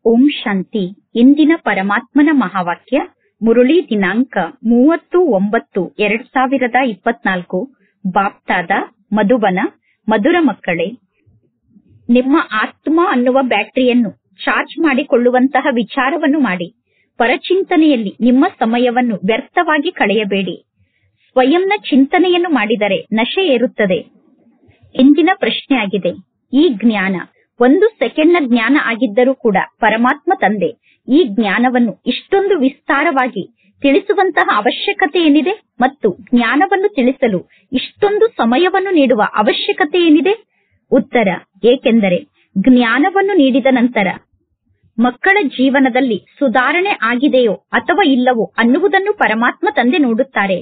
ಓಂ ಶಾಂತಿ ಇಂದಿನ ಪರಮಾತ್ಮನ ಮಹಾವಾಕ್ಯ ಮುರುಳಿ ದಿನಾಂಕ ಮೂವತ್ತು ಒಂಬತ್ತು ಎರಡ್ ಸಾವಿರದ ಇಪ್ಪತ್ನಾಲ್ಕು ಬಾಪ್ತಾದ ಮಧುಬನ ಮಧುರ ಮಕ್ಕಳೇ ನಿಮ್ಮ ಆತ್ಮ ಅನ್ನುವ ಬ್ಯಾಟರಿಯನ್ನು ಚಾರ್ಜ್ ಮಾಡಿಕೊಳ್ಳುವಂತಹ ವಿಚಾರವನ್ನು ಮಾಡಿ ಪರಚಿಂತನೆಯಲ್ಲಿ ನಿಮ್ಮ ಸಮಯವನ್ನು ವ್ಯರ್ಥವಾಗಿ ಕಳೆಯಬೇಡಿ ಸ್ವಯಂನ ಚಿಂತನೆಯನ್ನು ಮಾಡಿದರೆ ನಶೆ ಏರುತ್ತದೆ ಇಂದಿನ ಪ್ರಶ್ನೆಯಾಗಿದೆ ಈ ಜ್ಞಾನ ಒಂದು ಸೆಕೆಂಡ್ನ ಜ್ಞಾನ ಆಗಿದ್ದರೂ ಕೂಡ ಪರಮಾತ್ಮ ತಂದೆ ಈ ಜ್ಞಾನವನ್ನು ಇಷ್ಟೊಂದು ವಿಸ್ತಾರವಾಗಿ ತಿಳಿಸುವಂತಹ ಅವಶ್ಯಕತೆ ಏನಿದೆ ಮತ್ತು ಜ್ಞಾನವನ್ನು ತಿಳಿಸಲು ಇಷ್ಟೊಂದು ಸಮಯವನ್ನು ನೀಡುವ ಅವಶ್ಯಕತೆ ಏನಿದೆ ಉತ್ತರ ಏಕೆಂದರೆ ಜ್ಞಾನವನ್ನು ನೀಡಿದ ನಂತರ ಮಕ್ಕಳ ಜೀವನದಲ್ಲಿ ಸುಧಾರಣೆ ಆಗಿದೆಯೋ ಅಥವಾ ಇಲ್ಲವೋ ಅನ್ನುವುದನ್ನು ಪರಮಾತ್ಮ ತಂದೆ ನೋಡುತ್ತಾರೆ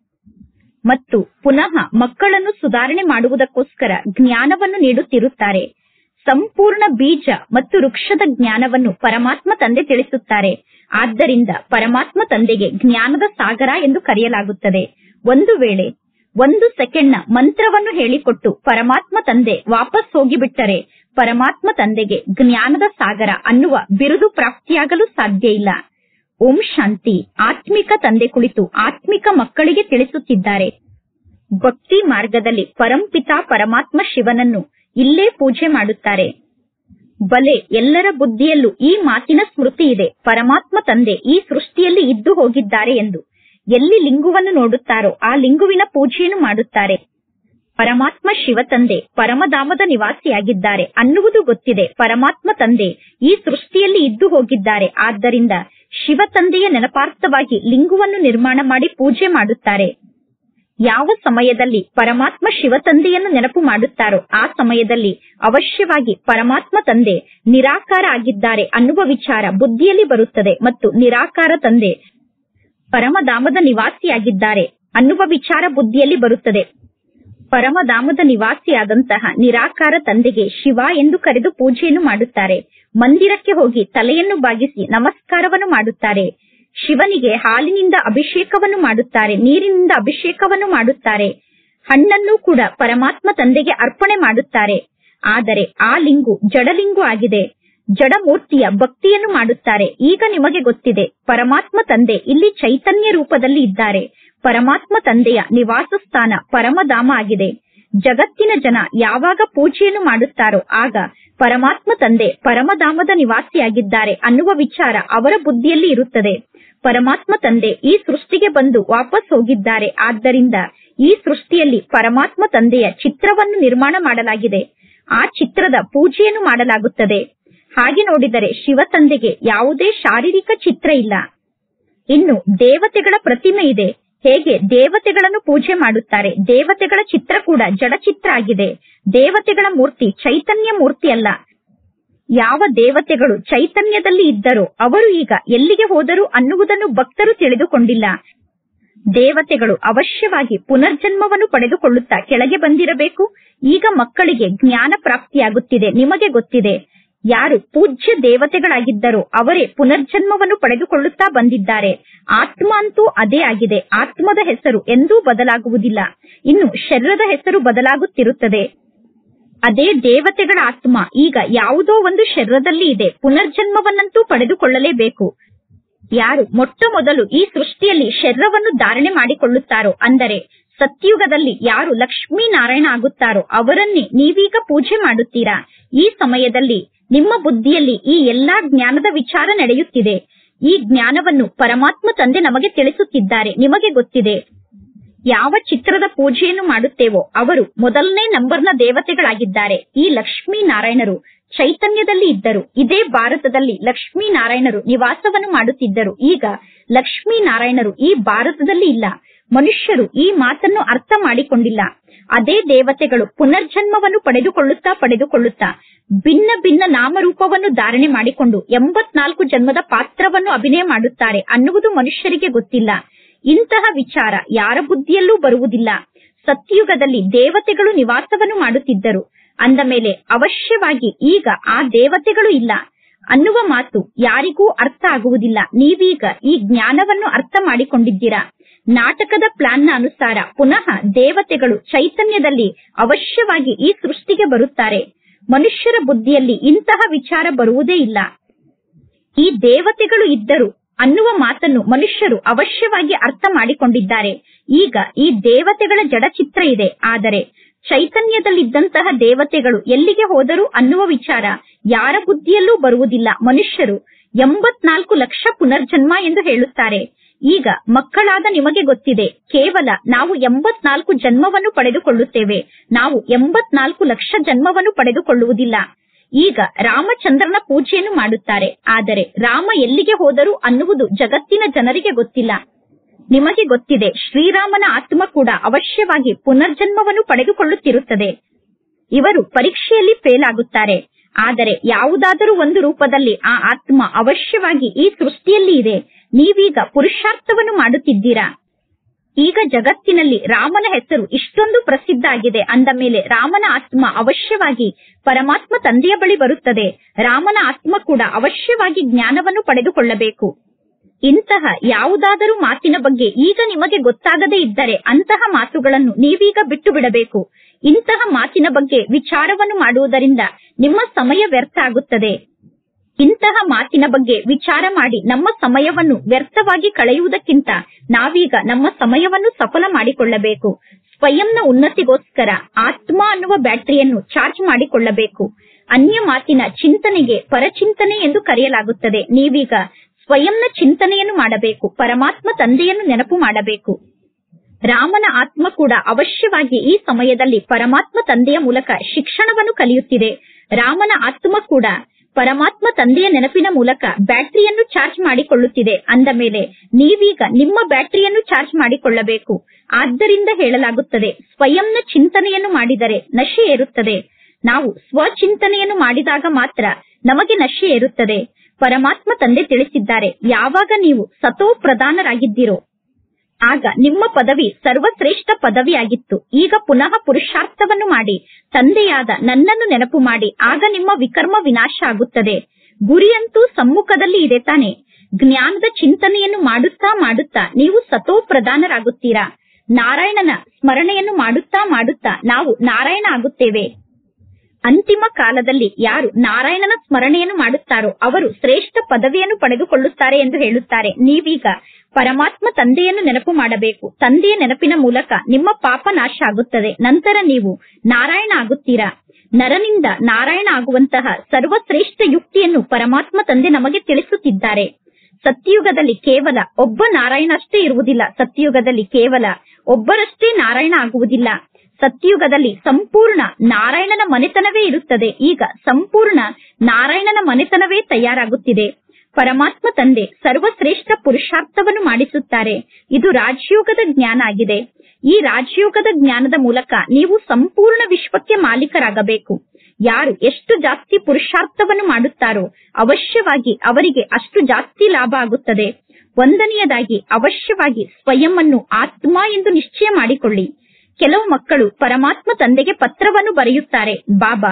ಮತ್ತು ಪುನಃ ಮಕ್ಕಳನ್ನು ಸುಧಾರಣೆ ಮಾಡುವುದಕ್ಕೋಸ್ಕರ ಜ್ಞಾನವನ್ನು ನೀಡುತ್ತಿರುತ್ತಾರೆ ಸಂಪೂರ್ಣ ಬೀಜ ಮತ್ತು ವೃಕ್ಷದ ಜ್ಞಾನವನ್ನು ಪರಮಾತ್ಮ ತಂದೆ ತಿಳಿಸುತ್ತಾರೆ ಆದ್ದರಿಂದ ಪರಮಾತ್ಮ ತಂದೆಗೆ ಜ್ಞಾನದ ಸಾಗರ ಎಂದು ಕರೆಯಲಾಗುತ್ತದೆ ಒಂದು ವೇಳೆ ಒಂದು ಸೆಕೆಂಡ್ನ ಮಂತ್ರವನ್ನು ಹೇಳಿಕೊಟ್ಟು ಪರಮಾತ್ಮ ತಂದೆ ವಾಪಸ್ ಹೋಗಿಬಿಟ್ಟರೆ ಪರಮಾತ್ಮ ತಂದೆಗೆ ಜ್ಞಾನದ ಸಾಗರ ಅನ್ನುವ ಬಿರುದು ಪ್ರಾಪ್ತಿಯಾಗಲು ಸಾಧ್ಯ ಇಲ್ಲ ಓಂ ಶಾಂತಿ ಆತ್ಮಿಕ ತಂದೆ ಕುಳಿತು ಆತ್ಮಿಕ ಮಕ್ಕಳಿಗೆ ತಿಳಿಸುತ್ತಿದ್ದಾರೆ ಭಕ್ತಿ ಮಾರ್ಗದಲ್ಲಿ ಪರಂಪಿತಾ ಪರಮಾತ್ಮ ಶಿವನನ್ನು ಇಲ್ಲೇ ಪೂಜೆ ಮಾಡುತ್ತಾರೆ ಬಲೆ ಎಲ್ಲರ ಬುದ್ಧಿಯಲ್ಲೂ ಈ ಮಾತಿನ ಸ್ಮೃತಿ ಇದೆ ಪರಮಾತ್ಮ ತಂದೆ ಈ ಸೃಷ್ಟಿಯಲ್ಲಿ ಇದ್ದು ಹೋಗಿದ್ದಾರೆ ಎಂದು ಎಲ್ಲಿ ಲಿಂಗುವನ್ನು ನೋಡುತ್ತಾರೋ ಆ ಲಿಂಗುವಿನ ಪೂಜೆಯನ್ನು ಮಾಡುತ್ತಾರೆ ಪರಮಾತ್ಮ ಶಿವ ತಂದೆ ಪರಮಧಾಮದ ನಿವಾಸಿಯಾಗಿದ್ದಾರೆ ಅನ್ನುವುದು ಗೊತ್ತಿದೆ ಪರಮಾತ್ಮ ತಂದೆ ಈ ಸೃಷ್ಟಿಯಲ್ಲಿ ಇದ್ದು ಹೋಗಿದ್ದಾರೆ ಆದ್ದರಿಂದ ಶಿವ ತಂದೆಯ ನೆನಪಾರ್ಥವಾಗಿ ಲಿಂಗುವನ್ನು ನಿರ್ಮಾಣ ಮಾಡಿ ಪೂಜೆ ಮಾಡುತ್ತಾರೆ ಯಾವ ಸಮಯದಲ್ಲಿ ಪರಮಾತ್ಮ ಶಿವ ತಂದೆಯನ್ನು ನೆನಪು ಮಾಡುತ್ತಾರೋ ಆ ಸಮಯದಲ್ಲಿ ಅವಶ್ಯವಾಗಿ ಪರಮಾತ್ಮ ತಂದೆ ನಿರಾಕಾರ ಆಗಿದ್ದಾರೆ ಅನ್ನುವ ವಿಚಾರ ಬುದ್ಧಿಯಲ್ಲಿ ಬರುತ್ತದೆ ಮತ್ತು ನಿರಾಕಾರ ತಂದೆ ಪರಮಧಾಮದ ನಿವಾಸಿಯಾಗಿದ್ದಾರೆ ಅನ್ನುವ ವಿಚಾರ ಬುದ್ಧಿಯಲ್ಲಿ ಬರುತ್ತದೆ ಪರಮಧಾಮದ ನಿವಾಸಿಯಾದಂತಹ ನಿರಾಕಾರ ತಂದೆಗೆ ಶಿವ ಎಂದು ಕರೆದು ಪೂಜೆಯನ್ನು ಮಾಡುತ್ತಾರೆ ಮಂದಿರಕ್ಕೆ ಹೋಗಿ ತಲೆಯನ್ನು ಬಾಗಿಸಿ ನಮಸ್ಕಾರವನ್ನು ಮಾಡುತ್ತಾರೆ ಶಿವನಿಗೆ ಹಾಲಿನಿಂದ ಅಭಿಷೇಕವನ್ನು ಮಾಡುತ್ತಾರೆ ನೀರಿನಿಂದ ಅಭಿಷೇಕವನ್ನು ಮಾಡುತ್ತಾರೆ ಹಣ್ಣನ್ನು ಕೂಡ ಪರಮಾತ್ಮ ತಂದೆಗೆ ಅರ್ಪಣೆ ಮಾಡುತ್ತಾರೆ ಆದರೆ ಆ ಲಿಂಗು ಜಡಲಿಂಗು ಆಗಿದೆ ಜಡಮೂರ್ತಿಯ ಭಕ್ತಿಯನ್ನು ಮಾಡುತ್ತಾರೆ ಈಗ ನಿಮಗೆ ಗೊತ್ತಿದೆ ಪರಮಾತ್ಮ ತಂದೆ ಇಲ್ಲಿ ಚೈತನ್ಯ ರೂಪದಲ್ಲಿ ಇದ್ದಾರೆ ಪರಮಾತ್ಮ ತಂದೆಯ ನಿವಾಸ ಸ್ಥಾನ ಪರಮಧಾಮ ಆಗಿದೆ ಜಗತ್ತಿನ ಜನ ಯಾವಾಗ ಪೂಜೆಯನ್ನು ಮಾಡುತ್ತಾರೋ ಆಗ ಪರಮಾತ್ಮ ತಂದೆ ಪರಮಧಾಮದ ನಿವಾಸಿಯಾಗಿದ್ದಾರೆ ಅನ್ನುವ ವಿಚಾರ ಅವರ ಬುದ್ಧಿಯಲ್ಲಿ ಇರುತ್ತದೆ ಪರಮಾತ್ಮ ತಂದೆ ಈ ಸೃಷ್ಟಿಗೆ ಬಂದು ವಾಪಸ್ ಹೋಗಿದ್ದಾರೆ ಆದ್ದರಿಂದ ಈ ಸೃಷ್ಟಿಯಲ್ಲಿ ಪರಮಾತ್ಮ ತಂದೆಯ ಚಿತ್ರವನ್ನು ನಿರ್ಮಾಣ ಮಾಡಲಾಗಿದೆ ಆ ಚಿತ್ರದ ಪೂಜೆಯನ್ನು ಮಾಡಲಾಗುತ್ತದೆ ಹಾಗೆ ನೋಡಿದರೆ ಶಿವ ತಂದೆಗೆ ಯಾವುದೇ ಶಾರೀರಿಕ ಚಿತ್ರ ಇಲ್ಲ ಇನ್ನು ದೇವತೆಗಳ ಪ್ರತಿಮೆ ಇದೆ ಹೇಗೆ ದೇವತೆಗಳನ್ನು ಪೂಜೆ ಮಾಡುತ್ತಾರೆ ದೇವತೆಗಳ ಚಿತ್ರ ಕೂಡ ಜಡಚಿತ್ರ ಆಗಿದೆ ದೇವತೆಗಳ ಮೂರ್ತಿ ಚೈತನ್ಯ ಮೂರ್ತಿ ಅಲ್ಲ ಯಾವ ದೇವತೆಗಳು ಚೈತನ್ಯದಲ್ಲಿ ಇದ್ದರೋ ಅವರು ಈಗ ಎಲ್ಲಿಗೆ ಹೋದರು ಅನ್ನುವುದನ್ನು ಭಕ್ತರು ತಿಳಿದುಕೊಂಡಿಲ್ಲ ದೇವತೆಗಳು ಅವಶ್ಯವಾಗಿ ಪುನರ್ಜನ್ಮವನ್ನು ಪಡೆದುಕೊಳ್ಳುತ್ತಾ ಕೆಳಗೆ ಬಂದಿರಬೇಕು ಈಗ ಮಕ್ಕಳಿಗೆ ಜ್ಞಾನ ಪ್ರಾಪ್ತಿಯಾಗುತ್ತಿದೆ ನಿಮಗೆ ಗೊತ್ತಿದೆ ಯಾರು ಪೂಜ್ಯ ದೇವತೆಗಳಾಗಿದ್ದರೋ ಅವರೇ ಪುನರ್ಜನ್ಮವನ್ನು ಪಡೆದುಕೊಳ್ಳುತ್ತಾ ಬಂದಿದ್ದಾರೆ ಆತ್ಮ ಅಂತೂ ಅದೇ ಆಗಿದೆ ಆತ್ಮದ ಹೆಸರು ಎಂದೂ ಬದಲಾಗುವುದಿಲ್ಲ ಇನ್ನು ಶರೀರದ ಹೆಸರು ಬದಲಾಗುತ್ತಿರುತ್ತದೆ ಅದೇ ದೇವತೆಗಳ ಆತ್ಮ ಈಗ ಯಾವುದೋ ಒಂದು ಶರೀರದಲ್ಲಿ ಇದೆ ಪುನರ್ಜನ್ಮವನ್ನಂತೂ ಪಡೆದುಕೊಳ್ಳಲೇಬೇಕು ಯಾರು ಮೊಟ್ಟ ಮೊದಲು ಈ ಸೃಷ್ಟಿಯಲ್ಲಿ ಶರೀರವನ್ನು ಧಾರಣೆ ಮಾಡಿಕೊಳ್ಳುತ್ತಾರೋ ಅಂದರೆ ಸತ್ಯುಗದಲ್ಲಿ ಯಾರು ಲಕ್ಷ್ಮೀ ನಾರಾಯಣ ಆಗುತ್ತಾರೋ ಅವರನ್ನೇ ನೀವೀಗ ಪೂಜೆ ಮಾಡುತ್ತೀರಾ ಈ ಸಮಯದಲ್ಲಿ ನಿಮ್ಮ ಬುದ್ಧಿಯಲ್ಲಿ ಈ ಎಲ್ಲಾ ಜ್ಞಾನದ ವಿಚಾರ ನಡೆಯುತ್ತಿದೆ ಈ ಜ್ಞಾನವನ್ನು ಪರಮಾತ್ಮ ತಂದೆ ನಮಗೆ ತಿಳಿಸುತ್ತಿದ್ದಾರೆ ನಿಮಗೆ ಗೊತ್ತಿದೆ ಯಾವ ಚಿತ್ರದ ಪೂಜೆಯನ್ನು ಮಾಡುತ್ತೇವೋ ಅವರು ಮೊದಲನೇ ನಂಬರ್ನ ದೇವತೆಗಳಾಗಿದ್ದಾರೆ ಈ ಲಕ್ಷ್ಮೀ ನಾರಾಯಣರು ಚೈತನ್ಯದಲ್ಲಿ ಇದ್ದರು ಇದೇ ಭಾರತದಲ್ಲಿ ಲಕ್ಷ್ಮೀ ನಾರಾಯಣರು ನಿವಾಸವನ್ನು ಮಾಡುತ್ತಿದ್ದರು ಈಗ ಲಕ್ಷ್ಮೀ ನಾರಾಯಣರು ಈ ಭಾರತದಲ್ಲಿ ಇಲ್ಲ ಮನುಷ್ಯರು ಈ ಮಾತನ್ನು ಅರ್ಥ ಮಾಡಿಕೊಂಡಿಲ್ಲ ಅದೇ ದೇವತೆಗಳು ಪುನರ್ಜನ್ಮವನ್ನು ಪಡೆದುಕೊಳ್ಳುತ್ತಾ ಪಡೆದುಕೊಳ್ಳುತ್ತಾ ಭಿನ್ನ ಭಿನ್ನ ನಾಮರೂಪವನ್ನು ಧಾರಣೆ ಮಾಡಿಕೊಂಡು ಎಂಬತ್ನಾಲ್ಕು ಜನ್ಮದ ಪಾತ್ರವನ್ನು ಅಭಿನಯ ಮಾಡುತ್ತಾರೆ ಅನ್ನುವುದು ಮನುಷ್ಯರಿಗೆ ಗೊತ್ತಿಲ್ಲ ಇಂತಹ ವಿಚಾರ ಯಾರ ಬುದ್ಧಿಯಲ್ಲೂ ಬರುವುದಿಲ್ಲ ಸತ್ಯುಗದಲ್ಲಿ ದೇವತೆಗಳು ನಿವಾಸವನ್ನು ಮಾಡುತ್ತಿದ್ದರು ಅಂದ ಮೇಲೆ ಅವಶ್ಯವಾಗಿ ಈಗ ಆ ದೇವತೆಗಳು ಇಲ್ಲ ಅನ್ನುವ ಮಾತು ಯಾರಿಗೂ ಅರ್ಥ ಆಗುವುದಿಲ್ಲ ನೀವೀಗ ಈ ಜ್ಞಾನವನ್ನು ಅರ್ಥ ಮಾಡಿಕೊಂಡಿದ್ದೀರಾ ನಾಟಕದ ಪ್ಲಾನ್ನ ಅನುಸಾರ ಪುನಃ ದೇವತೆಗಳು ಚೈತನ್ಯದಲ್ಲಿ ಅವಶ್ಯವಾಗಿ ಈ ಸೃಷ್ಟಿಗೆ ಬರುತ್ತಾರೆ ಮನುಷ್ಯರ ಬುದ್ಧಿಯಲ್ಲಿ ಇಂತಹ ವಿಚಾರ ಬರುವುದೇ ಇಲ್ಲ ಈ ದೇವತೆಗಳು ಇದ್ದರು ಅನ್ನುವ ಮಾತನ್ನು ಮನುಷ್ಯರು ಅವಶ್ಯವಾಗಿ ಅರ್ಥ ಮಾಡಿಕೊಂಡಿದ್ದಾರೆ ಈಗ ಈ ದೇವತೆಗಳ ಜಡಚಿತ್ರ ಇದೆ ಆದರೆ ಚೈತನ್ಯದಲ್ಲಿದ್ದಂತಹ ದೇವತೆಗಳು ಎಲ್ಲಿಗೆ ಹೋದರು ಅನ್ನುವ ವಿಚಾರ ಯಾರ ಬುದ್ಧಿಯಲ್ಲೂ ಬರುವುದಿಲ್ಲ ಮನುಷ್ಯರು ಎಂಬತ್ನಾಲ್ಕು ಲಕ್ಷ ಪುನರ್ಜನ್ಮ ಎಂದು ಹೇಳುತ್ತಾರೆ ಈಗ ಮಕ್ಕಳಾದ ನಿಮಗೆ ಗೊತ್ತಿದೆ ಕೇವಲ ನಾವು ಎಂಬತ್ನಾಲ್ಕು ಜನ್ಮವನ್ನು ಪಡೆದುಕೊಳ್ಳುತ್ತೇವೆ ನಾವು ಎಂಬತ್ನಾಲ್ಕು ಲಕ್ಷ ಜನ್ಮವನ್ನು ಪಡೆದುಕೊಳ್ಳುವುದಿಲ್ಲ ಈಗ ರಾಮಚಂದ್ರನ ಪೂಜೆಯನ್ನು ಮಾಡುತ್ತಾರೆ ಆದರೆ ರಾಮ ಎಲ್ಲಿಗೆ ಹೋದರು ಅನ್ನುವುದು ಜಗತ್ತಿನ ಜನರಿಗೆ ಗೊತ್ತಿಲ್ಲ ನಿಮಗೆ ಗೊತ್ತಿದೆ ಶ್ರೀರಾಮನ ಆತ್ಮ ಕೂಡ ಅವಶ್ಯವಾಗಿ ಪುನರ್ಜನ್ಮವನ್ನು ಪಡೆದುಕೊಳ್ಳುತ್ತಿರುತ್ತದೆ ಇವರು ಪರೀಕ್ಷೆಯಲ್ಲಿ ಫೇಲ್ ಆಗುತ್ತಾರೆ ಆದರೆ ಯಾವುದಾದರೂ ಒಂದು ರೂಪದಲ್ಲಿ ಆ ಆತ್ಮ ಅವಶ್ಯವಾಗಿ ಈ ಸೃಷ್ಟಿಯಲ್ಲಿ ಇದೆ ನೀವೀಗ ಪುರುಷಾರ್ಥವನ್ನು ಮಾಡುತ್ತಿದ್ದೀರಾ ಈಗ ಜಗತ್ತಿನಲ್ಲಿ ರಾಮನ ಹೆಸರು ಇಷ್ಟೊಂದು ಪ್ರಸಿದ್ಧ ಆಗಿದೆ ಅಂದ ಮೇಲೆ ರಾಮನ ಆತ್ಮ ಅವಶ್ಯವಾಗಿ ಪರಮಾತ್ಮ ತಂದೆಯ ಬಳಿ ಬರುತ್ತದೆ ರಾಮನ ಆತ್ಮ ಕೂಡ ಅವಶ್ಯವಾಗಿ ಜ್ಞಾನವನ್ನು ಪಡೆದುಕೊಳ್ಳಬೇಕು ಇಂತಹ ಯಾವುದಾದರೂ ಮಾತಿನ ಬಗ್ಗೆ ಈಗ ನಿಮಗೆ ಗೊತ್ತಾಗದೇ ಇದ್ದರೆ ಅಂತಹ ಮಾತುಗಳನ್ನು ನೀವೀಗ ಬಿಟ್ಟು ಬಿಡಬೇಕು ಇಂತಹ ಮಾತಿನ ಬಗ್ಗೆ ವಿಚಾರವನ್ನು ಮಾಡುವುದರಿಂದ ನಿಮ್ಮ ಸಮಯ ವ್ಯರ್ಥ ಆಗುತ್ತದೆ ಇಂತಹ ಮಾತಿನ ಬಗ್ಗೆ ವಿಚಾರ ಮಾಡಿ ನಮ್ಮ ಸಮಯವನ್ನು ವ್ಯರ್ಥವಾಗಿ ಕಳೆಯುವುದಕ್ಕಿಂತ ನಾವೀಗ ನಮ್ಮ ಸಮಯವನ್ನು ಸಫಲ ಮಾಡಿಕೊಳ್ಳಬೇಕು ಸ್ವಯಂನ ಉನ್ನತಿಗೋಸ್ಕರ ಆತ್ಮ ಅನ್ನುವ ಬ್ಯಾಟರಿಯನ್ನು ಚಾರ್ಜ್ ಮಾಡಿಕೊಳ್ಳಬೇಕು ಅನ್ಯ ಮಾತಿನ ಚಿಂತನೆಗೆ ಪರಚಿಂತನೆ ಎಂದು ಕರೆಯಲಾಗುತ್ತದೆ ನೀವೀಗ ಸ್ವಯಂನ ಚಿಂತನೆಯನ್ನು ಮಾಡಬೇಕು ಪರಮಾತ್ಮ ತಂದೆಯನ್ನು ನೆನಪು ಮಾಡಬೇಕು ರಾಮನ ಆತ್ಮ ಕೂಡ ಅವಶ್ಯವಾಗಿ ಈ ಸಮಯದಲ್ಲಿ ಪರಮಾತ್ಮ ತಂದೆಯ ಮೂಲಕ ಶಿಕ್ಷಣವನ್ನು ಕಲಿಯುತ್ತಿದೆ ರಾಮನ ಆತ್ಮ ಕೂಡ ಪರಮಾತ್ಮ ತಂದೆಯ ನೆನಪಿನ ಮೂಲಕ ಬ್ಯಾಟರಿಯನ್ನು ಚಾರ್ಜ್ ಮಾಡಿಕೊಳ್ಳುತ್ತಿದೆ ಅಂದ ಮೇಲೆ ನೀವೀಗ ನಿಮ್ಮ ಬ್ಯಾಟರಿಯನ್ನು ಚಾರ್ಜ್ ಮಾಡಿಕೊಳ್ಳಬೇಕು ಆದ್ದರಿಂದ ಹೇಳಲಾಗುತ್ತದೆ ಸ್ವಯಂನ ಚಿಂತನೆಯನ್ನು ಮಾಡಿದರೆ ನಶೆ ಏರುತ್ತದೆ ನಾವು ಸ್ವಚಿಂತನೆಯನ್ನು ಮಾಡಿದಾಗ ಮಾತ್ರ ನಮಗೆ ನಶೆ ಏರುತ್ತದೆ ಪರಮಾತ್ಮ ತಂದೆ ತಿಳಿಸಿದ್ದಾರೆ ಯಾವಾಗ ನೀವು ಸತೋ ಪ್ರಧಾನರಾಗಿದ್ದೀರೋ ಆಗ ನಿಮ್ಮ ಪದವಿ ಸರ್ವಶ್ರೇಷ್ಠ ಪದವಿಯಾಗಿತ್ತು ಈಗ ಪುನಃ ಪುರುಷಾರ್ಥವನ್ನು ಮಾಡಿ ತಂದೆಯಾದ ನನ್ನನ್ನು ನೆನಪು ಮಾಡಿ ಆಗ ನಿಮ್ಮ ವಿಕರ್ಮ ವಿನಾಶ ಆಗುತ್ತದೆ ಗುರಿಯಂತೂ ಸಮ್ಮುಖದಲ್ಲಿ ಇದೆ ತಾನೆ ಜ್ಞಾನದ ಚಿಂತನೆಯನ್ನು ಮಾಡುತ್ತಾ ಮಾಡುತ್ತಾ ನೀವು ಸತೋ ಪ್ರಧಾನರಾಗುತ್ತೀರಾ ನಾರಾಯಣನ ಸ್ಮರಣೆಯನ್ನು ಮಾಡುತ್ತಾ ಮಾಡುತ್ತಾ ನಾವು ನಾರಾಯಣ ಆಗುತ್ತೇವೆ ಅಂತಿಮ ಕಾಲದಲ್ಲಿ ಯಾರು ನಾರಾಯಣನ ಸ್ಮರಣೆಯನ್ನು ಮಾಡುತ್ತಾರೋ ಅವರು ಶ್ರೇಷ್ಠ ಪದವಿಯನ್ನು ಪಡೆದುಕೊಳ್ಳುತ್ತಾರೆ ಎಂದು ಹೇಳುತ್ತಾರೆ ನೀವೀಗ ಪರಮಾತ್ಮ ತಂದೆಯನ್ನು ನೆನಪು ಮಾಡಬೇಕು ತಂದೆಯ ನೆನಪಿನ ಮೂಲಕ ನಿಮ್ಮ ಪಾಪ ನಾಶ ಆಗುತ್ತದೆ ನಂತರ ನೀವು ನಾರಾಯಣ ಆಗುತ್ತೀರಾ ನರನಿಂದ ನಾರಾಯಣ ಆಗುವಂತಹ ಸರ್ವಶ್ರೇಷ್ಠ ಯುಕ್ತಿಯನ್ನು ಪರಮಾತ್ಮ ತಂದೆ ನಮಗೆ ತಿಳಿಸುತ್ತಿದ್ದಾರೆ ಸತ್ಯಯುಗದಲ್ಲಿ ಕೇವಲ ಒಬ್ಬ ನಾರಾಯಣ ಅಷ್ಟೇ ಇರುವುದಿಲ್ಲ ಸತ್ಯಯುಗದಲ್ಲಿ ಕೇವಲ ಒಬ್ಬರಷ್ಟೇ ನಾರಾಯಣ ಆಗುವುದಿಲ್ಲ ಸತ್ಯಯುಗದಲ್ಲಿ ಸಂಪೂರ್ಣ ನಾರಾಯಣನ ಮನೆತನವೇ ಇರುತ್ತದೆ ಈಗ ಸಂಪೂರ್ಣ ನಾರಾಯಣನ ಮನೆತನವೇ ತಯಾರಾಗುತ್ತಿದೆ ಪರಮಾತ್ಮ ತಂದೆ ಸರ್ವಶ್ರೇಷ್ಠ ಪುರುಷಾರ್ಥವನ್ನು ಮಾಡಿಸುತ್ತಾರೆ ಇದು ರಾಜಯೋಗದ ಜ್ಞಾನ ಆಗಿದೆ ಈ ರಾಜಯೋಗದ ಜ್ಞಾನದ ಮೂಲಕ ನೀವು ಸಂಪೂರ್ಣ ವಿಶ್ವಕ್ಕೆ ಮಾಲೀಕರಾಗಬೇಕು ಯಾರು ಎಷ್ಟು ಜಾಸ್ತಿ ಪುರುಷಾರ್ಥವನ್ನು ಮಾಡುತ್ತಾರೋ ಅವಶ್ಯವಾಗಿ ಅವರಿಗೆ ಅಷ್ಟು ಜಾಸ್ತಿ ಲಾಭ ಆಗುತ್ತದೆ ಒಂದನೆಯದಾಗಿ ಅವಶ್ಯವಾಗಿ ಸ್ವಯಂವನ್ನು ಆತ್ಮ ಎಂದು ನಿಶ್ಚಯ ಮಾಡಿಕೊಳ್ಳಿ ಕೆಲವು ಮಕ್ಕಳು ಪರಮಾತ್ಮ ತಂದೆಗೆ ಪತ್ರವನ್ನು ಬರೆಯುತ್ತಾರೆ ಬಾಬಾ